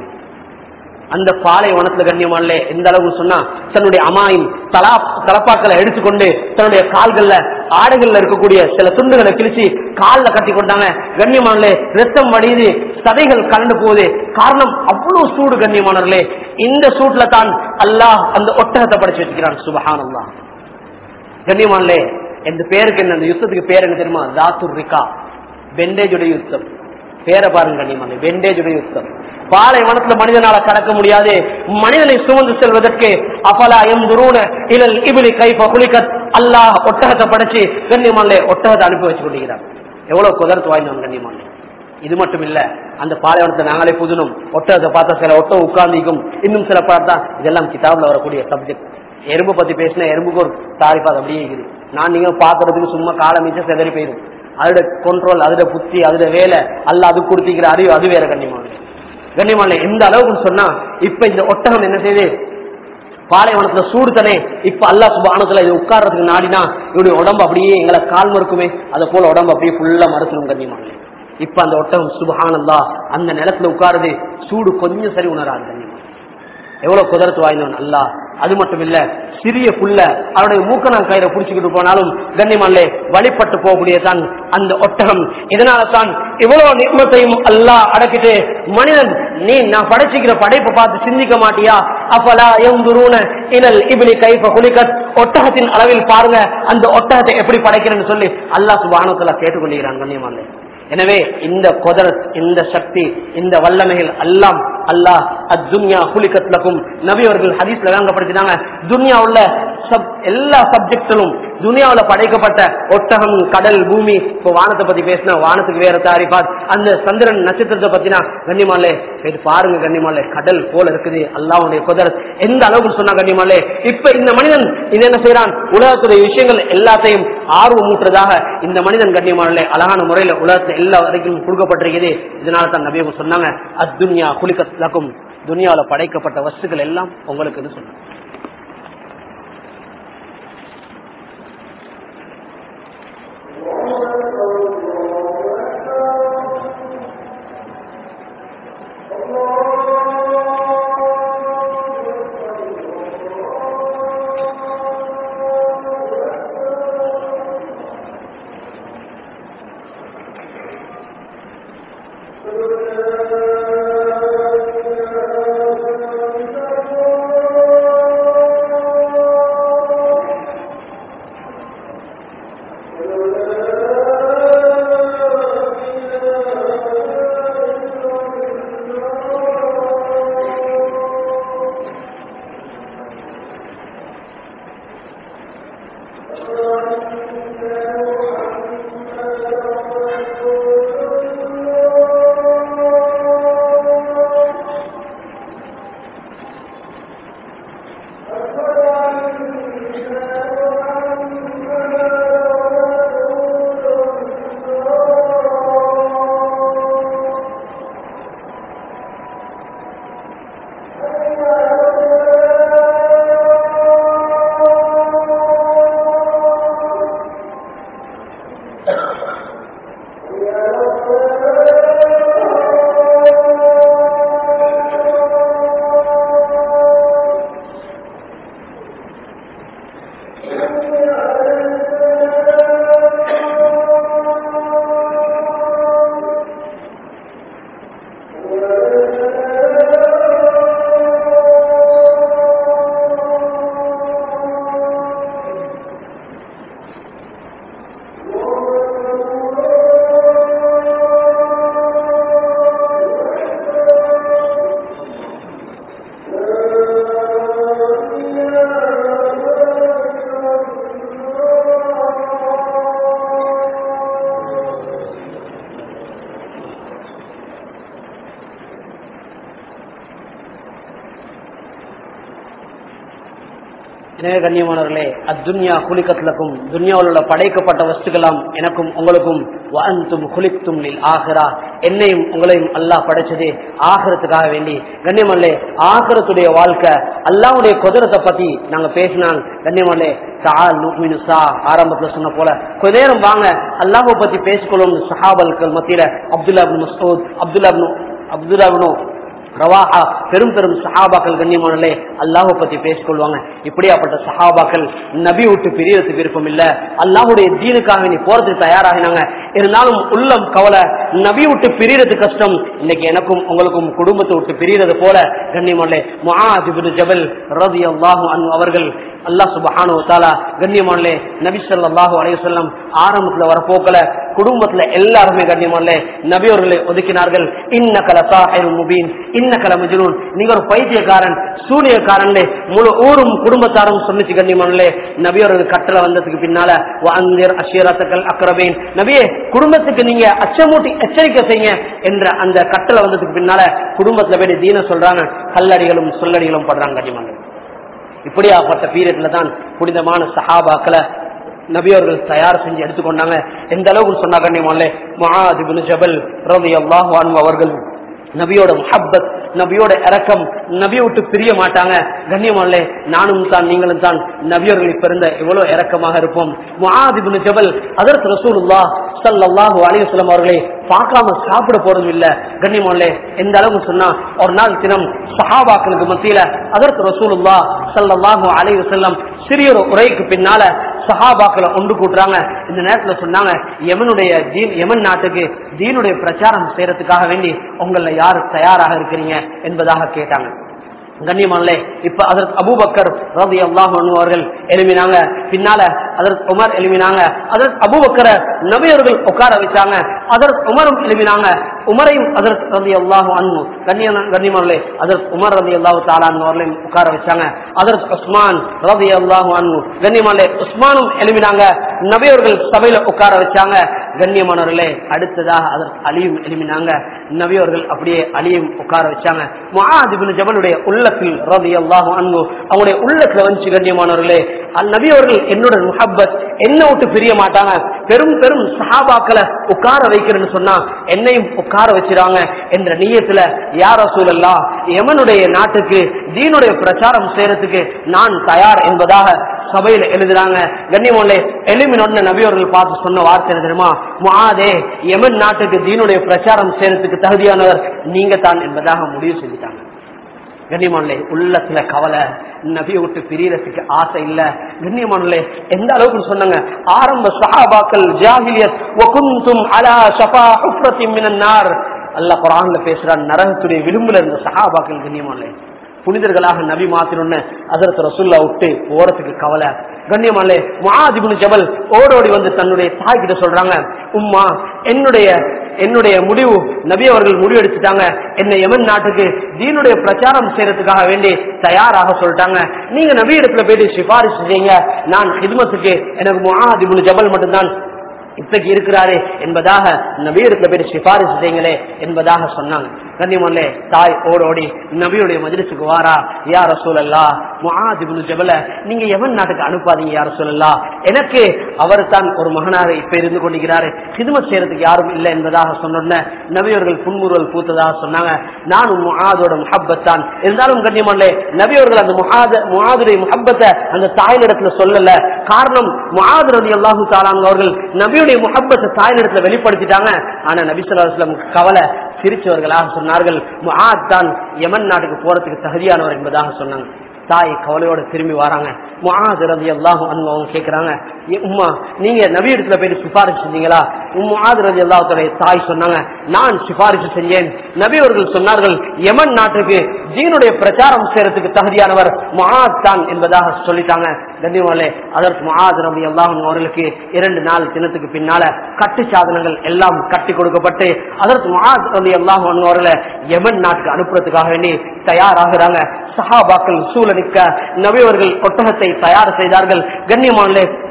அந்த பாலைவனத்துல கண்ணியமானே எந்த அளவுக்கு சொன்னா தன்னுடைய அமாயின் தலா தலப்பாக்களை எடுத்துக்கொண்டு தன்னுடைய கால்கள்ல ஆடைகள்ல இருக்கக்கூடிய சில துண்டுகளை கிழிச்சு கால்ல கட்டி கொண்டாங்க கண்ணியமானே ரத்தம் வடியுது சதைகள் கலந்து போகுது காரணம் அவ்வளவு சூடு கண்ணியமானவர்களே இந்த சூட்ல தான் அல்லாஹ் அந்த ஒட்டகத்தை படைச்சு வச்சுக்கிறான் சுபஹானல்லா கண்ணியமானே இந்த பேருக்கு என்ன அந்த யுத்தத்துக்கு பேர் என்ன தெரியுமா தாத்துர் ரிகா பெண்டேஜுடைய யுத்தம் பேரை பாருங்க கண்ணியமானே பெண்டேஜுடைய யுத்தம் பாலைவனத்துல மனிதனால கடக்க முடியாது மனிதனை சுமந்து செல்வதற்கு அபலா எம் துருன இலல் இபிலி கைப்ப குளிக்கத் அல்லாஹ் ஒட்டகத்தை படைச்சு கண்ணியமானே ஒட்டகத்தை அனுப்பி வச்சு கொண்டிருக்கிறார் எவ்வளவு குதரத்து வாய்ந்தவன் கண்ணியமானே இது மட்டும் இல்ல அந்த பாலைவனத்தை நாங்களே புதுனும் ஒட்டகத்தை பார்த்தா சில ஒட்டம் உட்கார்ந்திக்கும் இன்னும் சில பார்த்தா இதெல்லாம் கிதாப்ல வரக்கூடிய சப்ஜெக்ட் எறும்பு பத்தி பேசினா எறும்புக்கு ஒரு தாரிப்பா அது அப்படியே இருக்குது நான் நீங்க பாக்குறதுக்கு சும்மா காலம் மிச்சம் செதறி போயிடும் அதோட கண்ட்ரோல் அதோட புத்தி அதோட வேலை அல்ல அது கொடுத்திக்கிற அறிவு அது வேற கண்ணியமான கண்ணியமான எந்த அளவுக்கு சொன்னா இப்ப இந்த ஒட்டகம் என்ன செய்யுது பாலைவனத்துல சூடு தானே இப்ப அல்லா சுபானத்துல இது உட்கார்றதுக்கு நாடினா இவருடைய உடம்பு அப்படியே எங்களை கால் மறுக்குமே அதை போல உடம்பு அப்படியே ஃபுல்லா மறுக்கணும் கண்ணியமான இப்ப அந்த ஒட்டகம் சுபஹானல்லா அந்த நிலத்துல உட்காருது சூடு கொஞ்சம் சரி உணராது கண்ணியமான எவ்வளவு குதிரத்து வாய்ந்தவன் அல்லா அது மட்டும் இல்ல சிறிய புள்ள அவருடைய மூக்கணாங் கயிறை புடிச்சுக்கிட்டு போனாலும் கண்ணியமல்லே வழிபட்டு போகக்கூடியதான் அந்த ஒட்டகம் இதனால தான் இவ்வளவு நிர்மத்தையும் அல்லாஹ் அடக்கிட்டு மனிதன் நீ நான் படைச்சுக்கிற படைப்பை பார்த்து சிந்திக்க மாட்டியா அப்பலா எங்குருன இனல் இபிலி கைப்ப குளிக்கத் ஒட்டகத்தின் அளவில் பாருங்க அந்த ஒட்டகத்தை எப்படி படைக்கிறேன்னு சொல்லி அல்லாஹ் சுபானத்துல கேட்டுக்கொள்கிறான் கண்ணியமல்லே எனவே இந்த கொதரத் இந்த சக்தி இந்த வல்லமைகள் எல்லாம் அல்லாஹ் அத்துன்யா குலிக்கத்லக்கும் நபி அவர்கள் ஹதீஸ்ல விளங்கப்படுத்தினாங்க துன்யா உள்ள சப் எல்லா சப்ஜெக்டிலும் துனியாவுல படைக்கப்பட்ட ஒட்டகம் கடல் பூமி இப்போ வானத்தை பத்தி பேசினா வானத்துக்கு வேற தாரிபாத் அந்த சந்திரன் நட்சத்திரத்தை பத்தினா கண்ணிமாலே இது பாருங்க கண்ணிமாலே கடல் போல இருக்குது அல்லாவுடைய குதிரத் எந்த அளவுக்கு சொன்னா கண்ணிமாலே இப்ப இந்த மனிதன் இது என்ன செய்யறான் உலகத்துடைய விஷயங்கள் எல்லாத்தையும் ஆர்வம் ஊட்டுறதாக இந்த மனிதன் கண்ணியமானே அழகான முறையில உலகத்துல எல்லா வரைக்கும் கொடுக்கப்பட்டிருக்குது இதனால தான் நபியவங்க சொன்னாங்க அத்துன்யா குளிக்கத்துக்கும் துனியாவில படைக்கப்பட்ட வஸ்துக்கள் எல்லாம் உங்களுக்கு சொன்னாங்க எனவே கண்ணியமானவர்களே அத்துன்யா குலிக்கத்திலக்கும் துன்யாவில் உள்ள படைக்கப்பட்ட வஸ்துகளாம் எனக்கும் உங்களுக்கும் வஅன்தும் குலித்தும் லில் ஆகிறா என்னையும் உங்களையும் அல்லாஹ் படைச்சது ஆகிறதுக்காக வேண்டி கண்ணியமல்லே ஆகிறத்துடைய வாழ்க்கை அல்லாவுடைய குதிரத்தை பத்தி நாங்க பேசினாங்க கண்ணியமல்லே சால் நுக்மினு சா ஆரம்பத்துல சொன்ன போல கொஞ்ச நேரம் வாங்க அல்லாஹை பத்தி பேசிக்கொள்ளும் சஹாபல்கள் மத்தியில அப்துல்லா அப்னு மசூத் அப்துல்லா அப்னு அப்துல்லா அப்னு ரவாஹா பெரும் பெரும் சஹாபாக்கள் கண்ணியமானே அல்லாஹை பத்தி பேசிக்கொள்வாங்க இப்படியாப்பட்ட சஹாபாக்கள் நபி விட்டு பிரியறதுக்கு விருப்பம் இல்ல அல்லாஹுடைய தீனுக்காக நீ போறதுக்கு தயாராகினாங்க இருந்தாலும் உள்ளம் கவலை நபி விட்டு பிரியறது கஷ்டம் இன்னைக்கு எனக்கும் உங்களுக்கும் குடும்பத்தை விட்டு பிரியறது போல கண்ணியமானே முஹாதிபுல் ஜபல் ரதி அல்லாஹு அன் அவர்கள் அல்லாஹ் சுபஹானு தாலா கண்ணியமானே நபி ஸல்லல்லாஹு அலைஹி வஸல்லம் ஆரம்பத்துல வர போக்கல குடும்பத்துல எல்லாருமே கண்ணியமானே நபி அவர்களை ஒதுக்கினார்கள் இன்னகல சாஹிரு முபீன் இன்னகல மஜ்னூன் நீங்க ஒரு பைத்தியக்காரன் சூனியக்காரன் முழு ஊரும் குடும்பத்தாரும் சொன்னிச்சு கண்ணியமானே நபி அவர்கள் கட்டளை வந்ததுக்கு பின்னால வஅந்திர் அஷீரத்துக்கள் அக்ரபீன் நபியே குடும்பத்துக்கு நீங்க அச்சமூட்டி எச்சரிக்கை செய்யுங்க என்ற அந்த கட்டளை வந்ததுக்கு பின்னால குடும்பத்துல போய் தீன சொல்றாங்க கல்லடிகளும் சொல்லடிகளும் படுறாங்க கண்ணியமானே இப்படியாப்பட்ட பீரியட்ல தான் புனிதமான சஹாபாக்களை நபியவர்கள் தயார் செஞ்சு எடுத்துக்கொண்டாங்க எந்த அளவுக்கு சொன்னா கண்ணியமாலே மகாதிபுல் ஜபல் ரவி அல்லாஹு அவர்கள் நபியோட முஹப்பத் நபியோட இறக்கம் நபியை விட்டு பிரிய மாட்டாங்க கண்ணியமானே நானும் தான் நீங்களும் தான் நபியர்கள் பிறந்த எவ்வளவு இறக்கமாக இருப்போம் முஹாதிபுல் ஜபல் அதற்கு ரசூலுல்லா சல்லாஹு அலிவசலம் அவர்களை பார்க்காம சாப்பிட போறது இல்ல கண்ணியமானே எந்த அளவுக்கு சொன்னா ஒரு நாள் தினம் சஹாபாக்களுக்கு மத்தியில அதற்கு ரசூலுல்லா சல்லாஹு அலிவசல்லம் சிறிய ஒரு உரைக்கு பின்னால சஹாபாக்களை ஒன்று கூட்டுறாங்க இந்த நேரத்துல சொன்னாங்க யமனுடைய தீன் யமன் நாட்டுக்கு தீனுடைய பிரச்சாரம் செய்யறதுக்காக வேண்டி உங்கள யாரு தயாராக இருக்கிறீங்க என்பதாக கேட்டாங்க கண்ணியமானே இப்ப அதற்கு அபூபக்கர் ரவி அல்லாஹ் அவர்கள் எழுப்பினாங்க பின்னால அதற்கு உமர் எழுப்பினாங்க அதற்கு அபூபக்கர நபியவர்கள் உட்கார வச்சாங்க அதற்கு உமரும் எழுப்பினாங்க உமரையும் அதற்கு ரவி அல்லாஹு அன்பு கண்ணியம் கண்ணியமானே அதற்கு உமர் ரவி அல்லாஹு தாலான் அவர்களையும் உட்கார வச்சாங்க அதற்கு உஸ்மான் ரவி அல்லாஹு அன்பு கண்ணியமானே உஸ்மானும் எழுப்பினாங்க நபியவர்கள் சபையில உட்கார வச்சாங்க கண்ணியமானவர்களே அடுத்ததாக அதற்கு அலியும் எழுப்பினாங்க நபியவர்கள் அப்படியே அலியும் உட்கார வச்சாங்க மகாதிபின் ஜபலுடைய உள்ளத்தில் ரவி அல்லாஹு அன்பு அவங்களுடைய உள்ளத்துல வந்து கண்ணியமானவர்களே நபி அவர்கள் என்னோட முஹப்பத் என்ன விட்டு பிரிய மாட்டாங்க பெரும் பெரும் சஹாபாக்களை உட்கார வைக்கிறேன்னு சொன்னா என்னையும் உட்கார வச்சிருவாங்க என்ற நீயத்துல யார சூழல்லா எமனுடைய நாட்டுக்கு தீனுடைய பிரச்சாரம் செய்யறதுக்கு நான் தயார் என்பதாக சபையில எழுதுறாங்க கண்ணியமல்ல எளிமினொன்னு நபியவர்கள் பார்த்து சொன்ன வார்த்தை என்ன தெரியுமா முஆதே எமன் நாட்டுக்கு தீனுடைய பிரச்சாரம் செய்யறதுக்கு தகுதியானவர் நீங்க தான் என்பதாக முடிவு செஞ்சுட்டாங்க கண்ணியமானே உள்ளத்துல கவலை நபியை விட்டு பிரியறதுக்கு ஆசை இல்ல கண்ணியமானே எந்த அளவுக்கு சொன்னாங்க ஆரம்ப சஹாபாக்கள் ஜாகிலியத் வகுந்தும் அலா ஷஃபா ஹுஃப்ரத்தின் மினன் நார் அல்லாஹ் குர்ஆன்ல பேசுறான் நரகத்துடைய விளிம்புல இருந்த சஹாபாக்கள் கண்ணியமானே புனிதர்களாக நபி மாத்திரம்னு அதற்கு ரசுல்லா விட்டு போறதுக்கு கவலை கண்ணியமாலே மகாதிபுன் ஜபல் ஓடோடி வந்து தன்னுடைய தாய் கிட்ட சொல்றாங்க உம்மா என்னுடைய என்னுடைய முடிவு நபி அவர்கள் முடிவெடுத்துட்டாங்க என்னை எமன் நாட்டுக்கு தீனுடைய பிரச்சாரம் செய்யறதுக்காக வேண்டி தயாராக சொல்லிட்டாங்க நீங்க நபி இடத்துல போயிட்டு சிபாரிசு செய்யுங்க நான் ஹிதுமத்துக்கு எனக்கு மகாதிபுன் ஜபல் மட்டும்தான் இப்பக்கு இருக்கிறாரே என்பதாக நபியருக்கு பேர் சிபாரிசு செய்யுங்களே என்பதாக சொன்னாங்க கண்ணியமல்லே தாய் ஓடோடி நபியுடைய மஜிலிசுக்கு வாரா யார் ரசூலல்லா முஆதிபுல் ஜபல நீங்க எவன் நாட்டுக்கு அனுப்பாதீங்க யார் ரசூலல்லா எனக்கு அவர் தான் ஒரு மகனாக இப்ப இருந்து கொண்டிருக்கிறாரு ஹிதுமத் செய்யறதுக்கு யாரும் இல்லை என்பதாக சொன்ன நபியவர்கள் புன்முறுவல் பூத்ததாக சொன்னாங்க நானும் முஆதோட முஹப்பத்தான் இருந்தாலும் கண்ணியமல்லே நபியவர்கள் அந்த முஹாத முஆதுடைய முஹப்பத்தை அந்த தாயினிடத்துல சொல்லல காரணம் முஆது ரதி அல்லாஹு தாலான் அவர்கள் நபியுடைய முஹப்பத்தை தாயினிடத்துல வெளிப்படுத்திட்டாங்க ஆனா நபி சொல்லா கவலை சிரிச்சவர்களாக சொன்னார்கள் முஆத் தான் யமன் நாட்டுக்கு போறதுக்கு தகுதியானவர் என்பதாக சொன்னாங்க தாய் கவலையோட திரும்பி வராங்க முஆத் ரதி அல்லாஹு அவங்க கேட்கிறாங்க "ஏ உம்மா நீங்க நபி இடத்துல போயிட்டு சிபாரிசு செஞ்சீங்களா முஆத் ரதி அல்லாஹுடைய தாய் சொன்னாங்க நான் சிபாரிசு செஞ்சேன் நபி அவர்கள் சொன்னார்கள் யமன் நாட்டுக்கு ஜீனுடைய பிரச்சாரம் செய்யறதுக்கு தகுதியானவர் முஆத் தான் என்பதாக சொல்லிட்டாங்க கண்ணியமாலே அதற்கு முஆத் ரதி அல்லாஹு அவர்களுக்கு இரண்டு நாள் தினத்துக்கு பின்னால கட்டு சாதனங்கள் எல்லாம் கட்டி கொடுக்கப்பட்டு அதற்கு முஆத் ரதி அல்லாஹு அவர்களை யமன் நாட்டுக்கு அனுப்புறதுக்காக வேண்டி தயாராகிறாங்க சஹாபாக்கள் சூழலிக்க நபியவர்கள் ஒட்டகத்தை தயார் செய்தார்கள் கண்ணியமானே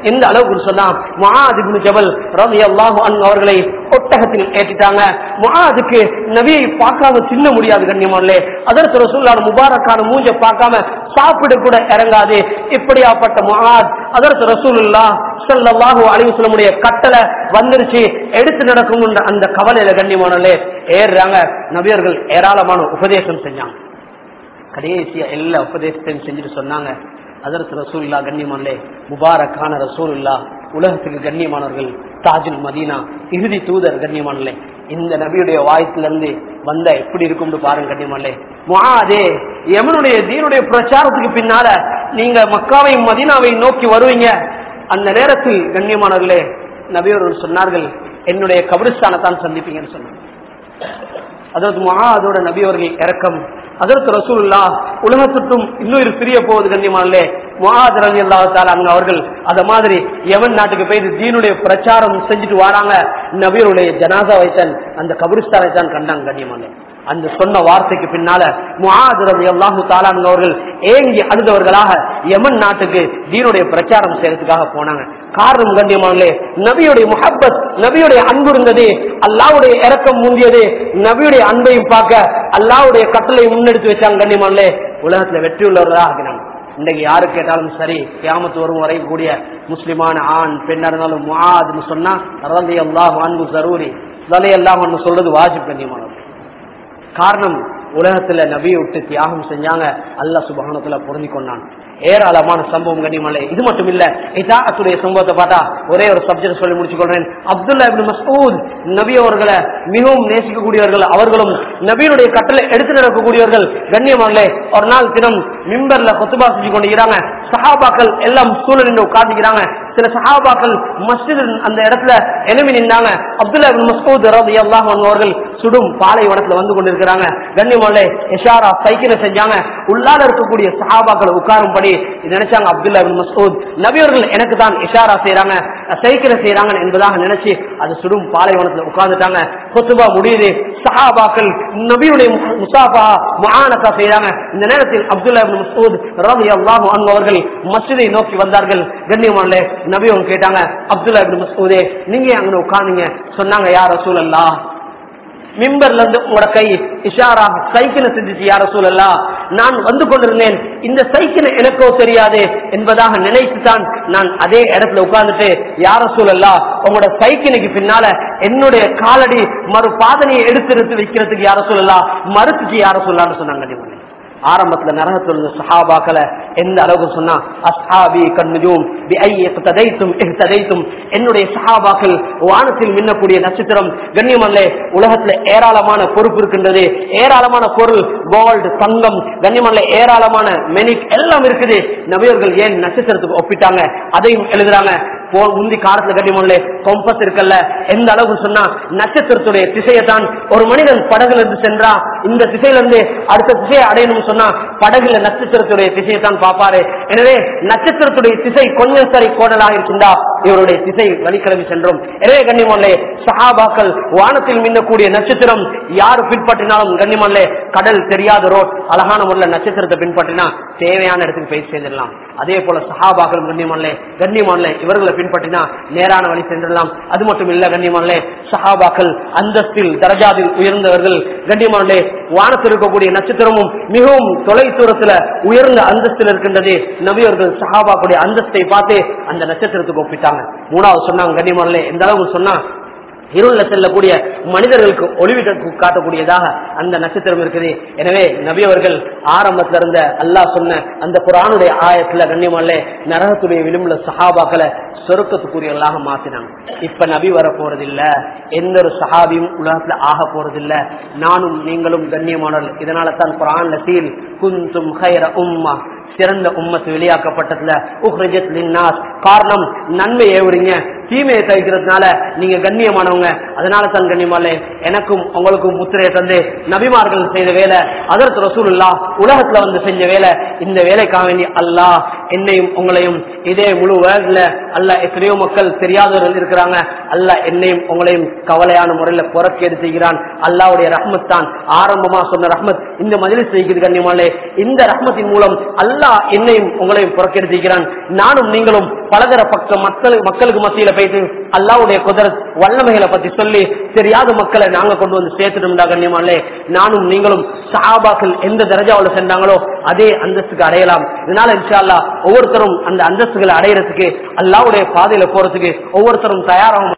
எந்த அளவுக்கு சொன்னா முஆதிபுன் ஜபல் ரலியல்லாஹு அன்ஹு அவர்களை ஒட்டகத்தில் ஏற்றிட்டாங்க முஆதுக்கு நபியை பார்க்காம தின்ன முடியாது கண்ணியமானே அதற்கு ரசூலுல்லாஹ் முபாரக்கான மூஞ்ச பார்க்காம சாப்பிட கூட இறங்காது இப்படியாப்பட்ட முஆத் அதற்கு ரசூலுல்லாஹ் ஸல்லல்லாஹு அலைஹி வஸல்லமுடைய கட்டளை வந்துருச்சு எடுத்து நடக்கும் அந்த கவலையில கண்ணியமானே ஏறுறாங்க நபியர்கள் ஏராளமான உபதேசம் செஞ்சாங்க கடைசியா எல்லா உபதேசத்தையும் செஞ்சுட்டு சொன்னாங்க அதற்கு ரசூல்லா கண்ணியமானே முபாரக்கான ரசூலுல்லா உலகத்துக்கு கண்ணியமானவர்கள் தாஜுல் மதீனா இறுதி தூதர் கண்ணியமானே இந்த நபியுடைய வாய்ப்பிலிருந்து வந்த எப்படி இருக்கும்னு பாருங்க கண்ணியமானே முஆதே எமனுடைய தீனுடைய பிரச்சாரத்துக்கு பின்னால நீங்க மக்காவையும் மதீனாவையும் நோக்கி வருவீங்க அந்த நேரத்தில் கண்ணியமானவர்களே நபியவர்கள் சொன்னார்கள் என்னுடைய கபிரிஸ்தானத்தான் சந்திப்பீங்கன்னு சொன்னாங்க அதற்கு மகாதோட நபி அவர்கள் இறக்கம் அதற்கு ரசூல்லா உலகத்துக்கும் இன்னொரு பிரிய போவது கண்ணியமானே முகாதர் அலி அல்லாத்தால அவர்கள் அத மாதிரி எவன் நாட்டுக்கு போய் தீனுடைய பிரச்சாரம் செஞ்சுட்டு வராங்க நபியருடைய ஜனாசா வைத்தன் அந்த கபிரிஸ்தானை தான் கண்டாங்க கண்ணியமானே அந்த சொன்ன வார்த்தைக்கு பின்னால முஆதிரம் அல்லாஹு தாலான் அவர்கள் ஏங்கி அழுதவர்களாக யமன் நாட்டுக்கு தீனுடைய பிரச்சாரம் செய்யறதுக்காக போனாங்க காரணம் கண்டியமானே நபியுடைய முஹப்பத் நபியுடைய அன்பு இருந்தது அல்லாவுடைய இறக்கம் முந்தியது நபியுடைய அன்பையும் பார்க்க அல்லாவுடைய கட்டளை முன்னெடுத்து வச்சாங்க கண்ணியமானே உலகத்துல வெற்றி உள்ளவர்களாக ஆகினாங்க இன்னைக்கு யாரு கேட்டாலும் சரி கியாமத்து வரும் வரை கூடிய முஸ்லிமான ஆண் பெண்ணா இருந்தாலும் முஆதுன்னு சொன்னா ரலி அல்லாஹ் அன்பு சரூரி ரலி அல்லாஹ் சொல்றது வாஜிப் கண்ணியமானவர் காரணம் உலகத்துல நபியை விட்டு தியாகம் செஞ்சாங்க அல்ல சுபகானத்துல பொருந்தி கொண்டான் ஏராளமான சம்பவம் கண்ணியமல்ல இது மட்டும் இல்ல இதாத்துடைய சம்பவத்தை பார்த்தா ஒரே ஒரு சப்ஜெக்ட் சொல்லி முடிச்சு கொள்றேன் அப்துல்லா இப்னு மஸ்ஊத் நபி அவர்களை மிகவும் நேசிக்கக்கூடியவர்கள் அவர்களும் நபியினுடைய கட்டளை எடுத்து நடக்கக்கூடியவர்கள் கண்ணியமல்ல ஒரு நாள் தினம் மிம்பர்ல கொத்துபா செஞ்சு கொண்டிருக்கிறாங்க சஹாபாக்கள் எல்லாம் சூழல் நின்று உட்கார்ந்துக்கிறாங்க சில சஹாபாக்கள் மஸ்ஜித் அந்த இடத்துல எழுமி நின்றாங்க அப்துல்லா இப்னு மஸ்ஊத் ரலியல்லாஹு அன்ஹு அவர்கள் சுடும் பாலைவனத்துல வந்து கொண்டிருக்கிறாங்க கண்ணியமல்ல இஷாரா சைக்கிளை செஞ்சாங்க உள்ளால இருக்கக்கூடிய சஹாபாக்கள் உட்காரும்படி நினைச்சாங்க அப்துல்லா இப்னு மஸ்ஊத் நபியவர்கள் எனக்கு தான் இஷாரா செய்யறாங்க சைக்கிளை செய்யறாங்க என்பதாக நினைச்சு அது சுடும் பாலைவனத்துல உட்கார்ந்துட்டாங்க கொத்துபா முடியுது சஹாபாக்கள் நபியுடைய முசாபா முஆனகா செய்யறாங்க இந்த நேரத்தில் அப்துல்லா இப்னு மஸ்ஊத் ரலியல்லாஹு அன்ஹு அவர்கள் மஸ்ஜிதை நோக்கி வந்தார்கள் கண்ணியமான நபி அவங்க கேட்டாங்க அப்துல்லா இப்னு மஸ்ஊதே நீங்க அங்க உட்கார்ந்தீங்க சொன்னாங்க யார் ரசூலல்லாஹ் மிம்பர்ல இருந்து உங்களோட கை இஷாரா சைக்கிளை செஞ்சுச்சு யார சூழல்லா நான் வந்து கொண்டிருந்தேன் இந்த சைக்கிள் எனக்கோ தெரியாது என்பதாக நினைத்துதான் நான் அதே இடத்துல உட்கார்ந்துட்டு யார சூழல்லா உங்களோட சைக்கிளுக்கு பின்னால என்னுடைய காலடி மறு பாதனையை எடுத்து எடுத்து வைக்கிறதுக்கு யார சூழல்லா மறுத்துச்சு யார சொல்லலான்னு சொன்னாங்க கண்டிப்பா ஆரம்பத்துல நரகத்துல சஹாபாக்களை எந்த அளவுக்கு சொன்னா அஸ்ஹாபி கண்ணுஜூம் என்னுடைய சஹாபாக்கள் வானத்தில் மின்னக்கூடிய நட்சத்திரம் கண்ணியமல்ல உலகத்துல ஏராளமான பொறுப்பு இருக்கின்றது ஏராளமான பொருள் கோல்டு தங்கம் கண்ணியமல்ல ஏராளமான மெனிக் எல்லாம் இருக்குது நபியர்கள் ஏன் நட்சத்திரத்துக்கு ஒப்பிட்டாங்க அதையும் எழுதுறாங்க முந்தி காலத்துல கட்டிமல்ல கொம்பஸ் இருக்கல்ல எந்த அளவுக்கு சொன்னா நட்சத்திரத்துடைய திசையை தான் ஒரு மனிதன் படகுல இருந்து சென்றா இந்த திசையில இருந்து அடுத்த திசையை அடையணும் சொன்னா படகுல நட்சத்திரத்துடைய திசையை தான் பார்ப்பாரு எனவே நட்சத்திரத்துடைய திசை கொஞ்சம் சரி கோடலாக இருக்கின்றா இவருடைய திசை வழிக்கிழமை சென்றோம் எனவே கண்ணிமல்லே சஹாபாக்கள் வானத்தில் மின்னக்கூடிய நட்சத்திரம் யாரு பின்பற்றினாலும் கண்ணிமல்லே கடல் தெரியாத ரோட் அழகான முறையில் நட்சத்திரத்தை பின்பற்றினா தேவையான இடத்துக்கு போய் சேர்ந்துடலாம் அதே போல சஹாபாக்கள் கண்ணியமல்லே கண்ணியமல்ல இவர்களை பின்பற்றினா நேரான வழி சென்றலாம் அது மட்டும் இல்ல கண்ணியமல்லே சஹாபாக்கள் அந்தஸ்தில் தரஜாதில் உயர்ந்தவர்கள் கண்ணியமல்லே வானத்தில் இருக்கக்கூடிய நட்சத்திரமும் மிகவும் தொலை தூரத்துல உயர்ந்த அந்தஸ்தில் இருக்கின்றது நபியவர்கள் சஹாபாக்குடைய அந்தஸ்தை பார்த்து அந்த நட்சத்திரத்துக்கு ஒப்பிட்டாங்க மூணாவது சொன்னாங்க கண்ணியமல்லே எந்த அளவுக்கு சொன்னா இருள்ல செல்லக்கூடிய மனிதர்களுக்கு ஒளிவிட்டு காட்டக்கூடியதாக அந்த நட்சத்திரம் இருக்குது எனவே நபி அவர்கள் ஆரம்பத்துல இருந்த அல்லாஹ் சொன்ன அந்த குரானுடைய ஆயத்துல கண்ணியமல்ல நரகத்துடைய விளிம்புல சஹாபாக்களை சொருக்கத்துக்குரியவர்களாக மாத்தினாங்க இப்ப நபி வர போறதில்ல எந்த ஒரு சஹாபியும் உலகத்துல ஆக போறதில்ல நானும் நீங்களும் கண்ணியமானவர்கள் இதனால தான் குரான் சீல் குந்தும் ஹைர உம்மா சிறந்த உம்மத்து வெளியாக்கப்பட்டதுல உஹ்ரஜத் லின்னாஸ் காரணம் நன்மை ஏவுறீங்க தீமையை தவிக்கிறதுனால நீங்க கண்ணியமானவங்க அதனால தான் கண்ணியமாலே எனக்கும் உங்களுக்கும் முத்திரையை தந்து நபிமார்கள் செய்த வேலை அதற்கு ரசூலுல்லா உலகத்துல வந்து செஞ்ச வேலை இந்த வேலைக்காக வேண்டி அல்லாஹ் என்னையும் உங்களையும் இதே முழு வேர்ல்ட்ல அல்ல எத்தனையோ மக்கள் தெரியாதவர்கள் இருக்கிறாங்க அல்ல என்னையும் உங்களையும் கவலையான முறையில புறக்கேடு செய்கிறான் அல்லாவுடைய ரஹ்மத் தான் ஆரம்பமா சொன்ன ரஹ்மத் இந்த மதில் செய்கிறது கண்ணியமாலே இந்த ரஹ்மத்தின் மூலம் அல்லாஹ் என்னையும் உங்களையும் புறக்கேடு செய்கிறான் நானும் நீங்களும் பலதர பக்கம் மக்கள் மக்களுக்கு மத்தியில போயிட்டு அல்லாவுடைய குதிரத் வல்லமைகளை பத்தி சொல்லி தெரியாத மக்களை நாங்க கொண்டு வந்து சேர்த்துட்டோம்டா கண்ணியமாலே நானும் நீங்களும் சஹாபாக்கள் எந்த தரஜாவில் சென்றாங்களோ அதே அந்தஸ்துக்கு அடையலாம் இதனால இன்ஷா அல்லாஹ் ஒவ்வொருத்தரும் அந்த அந்தஸ்துகளை அடையறதுக்கு அல்லாவுடைய பாதையில போறதுக்கு ஒவ்வொருத்தரும் தயாராகும்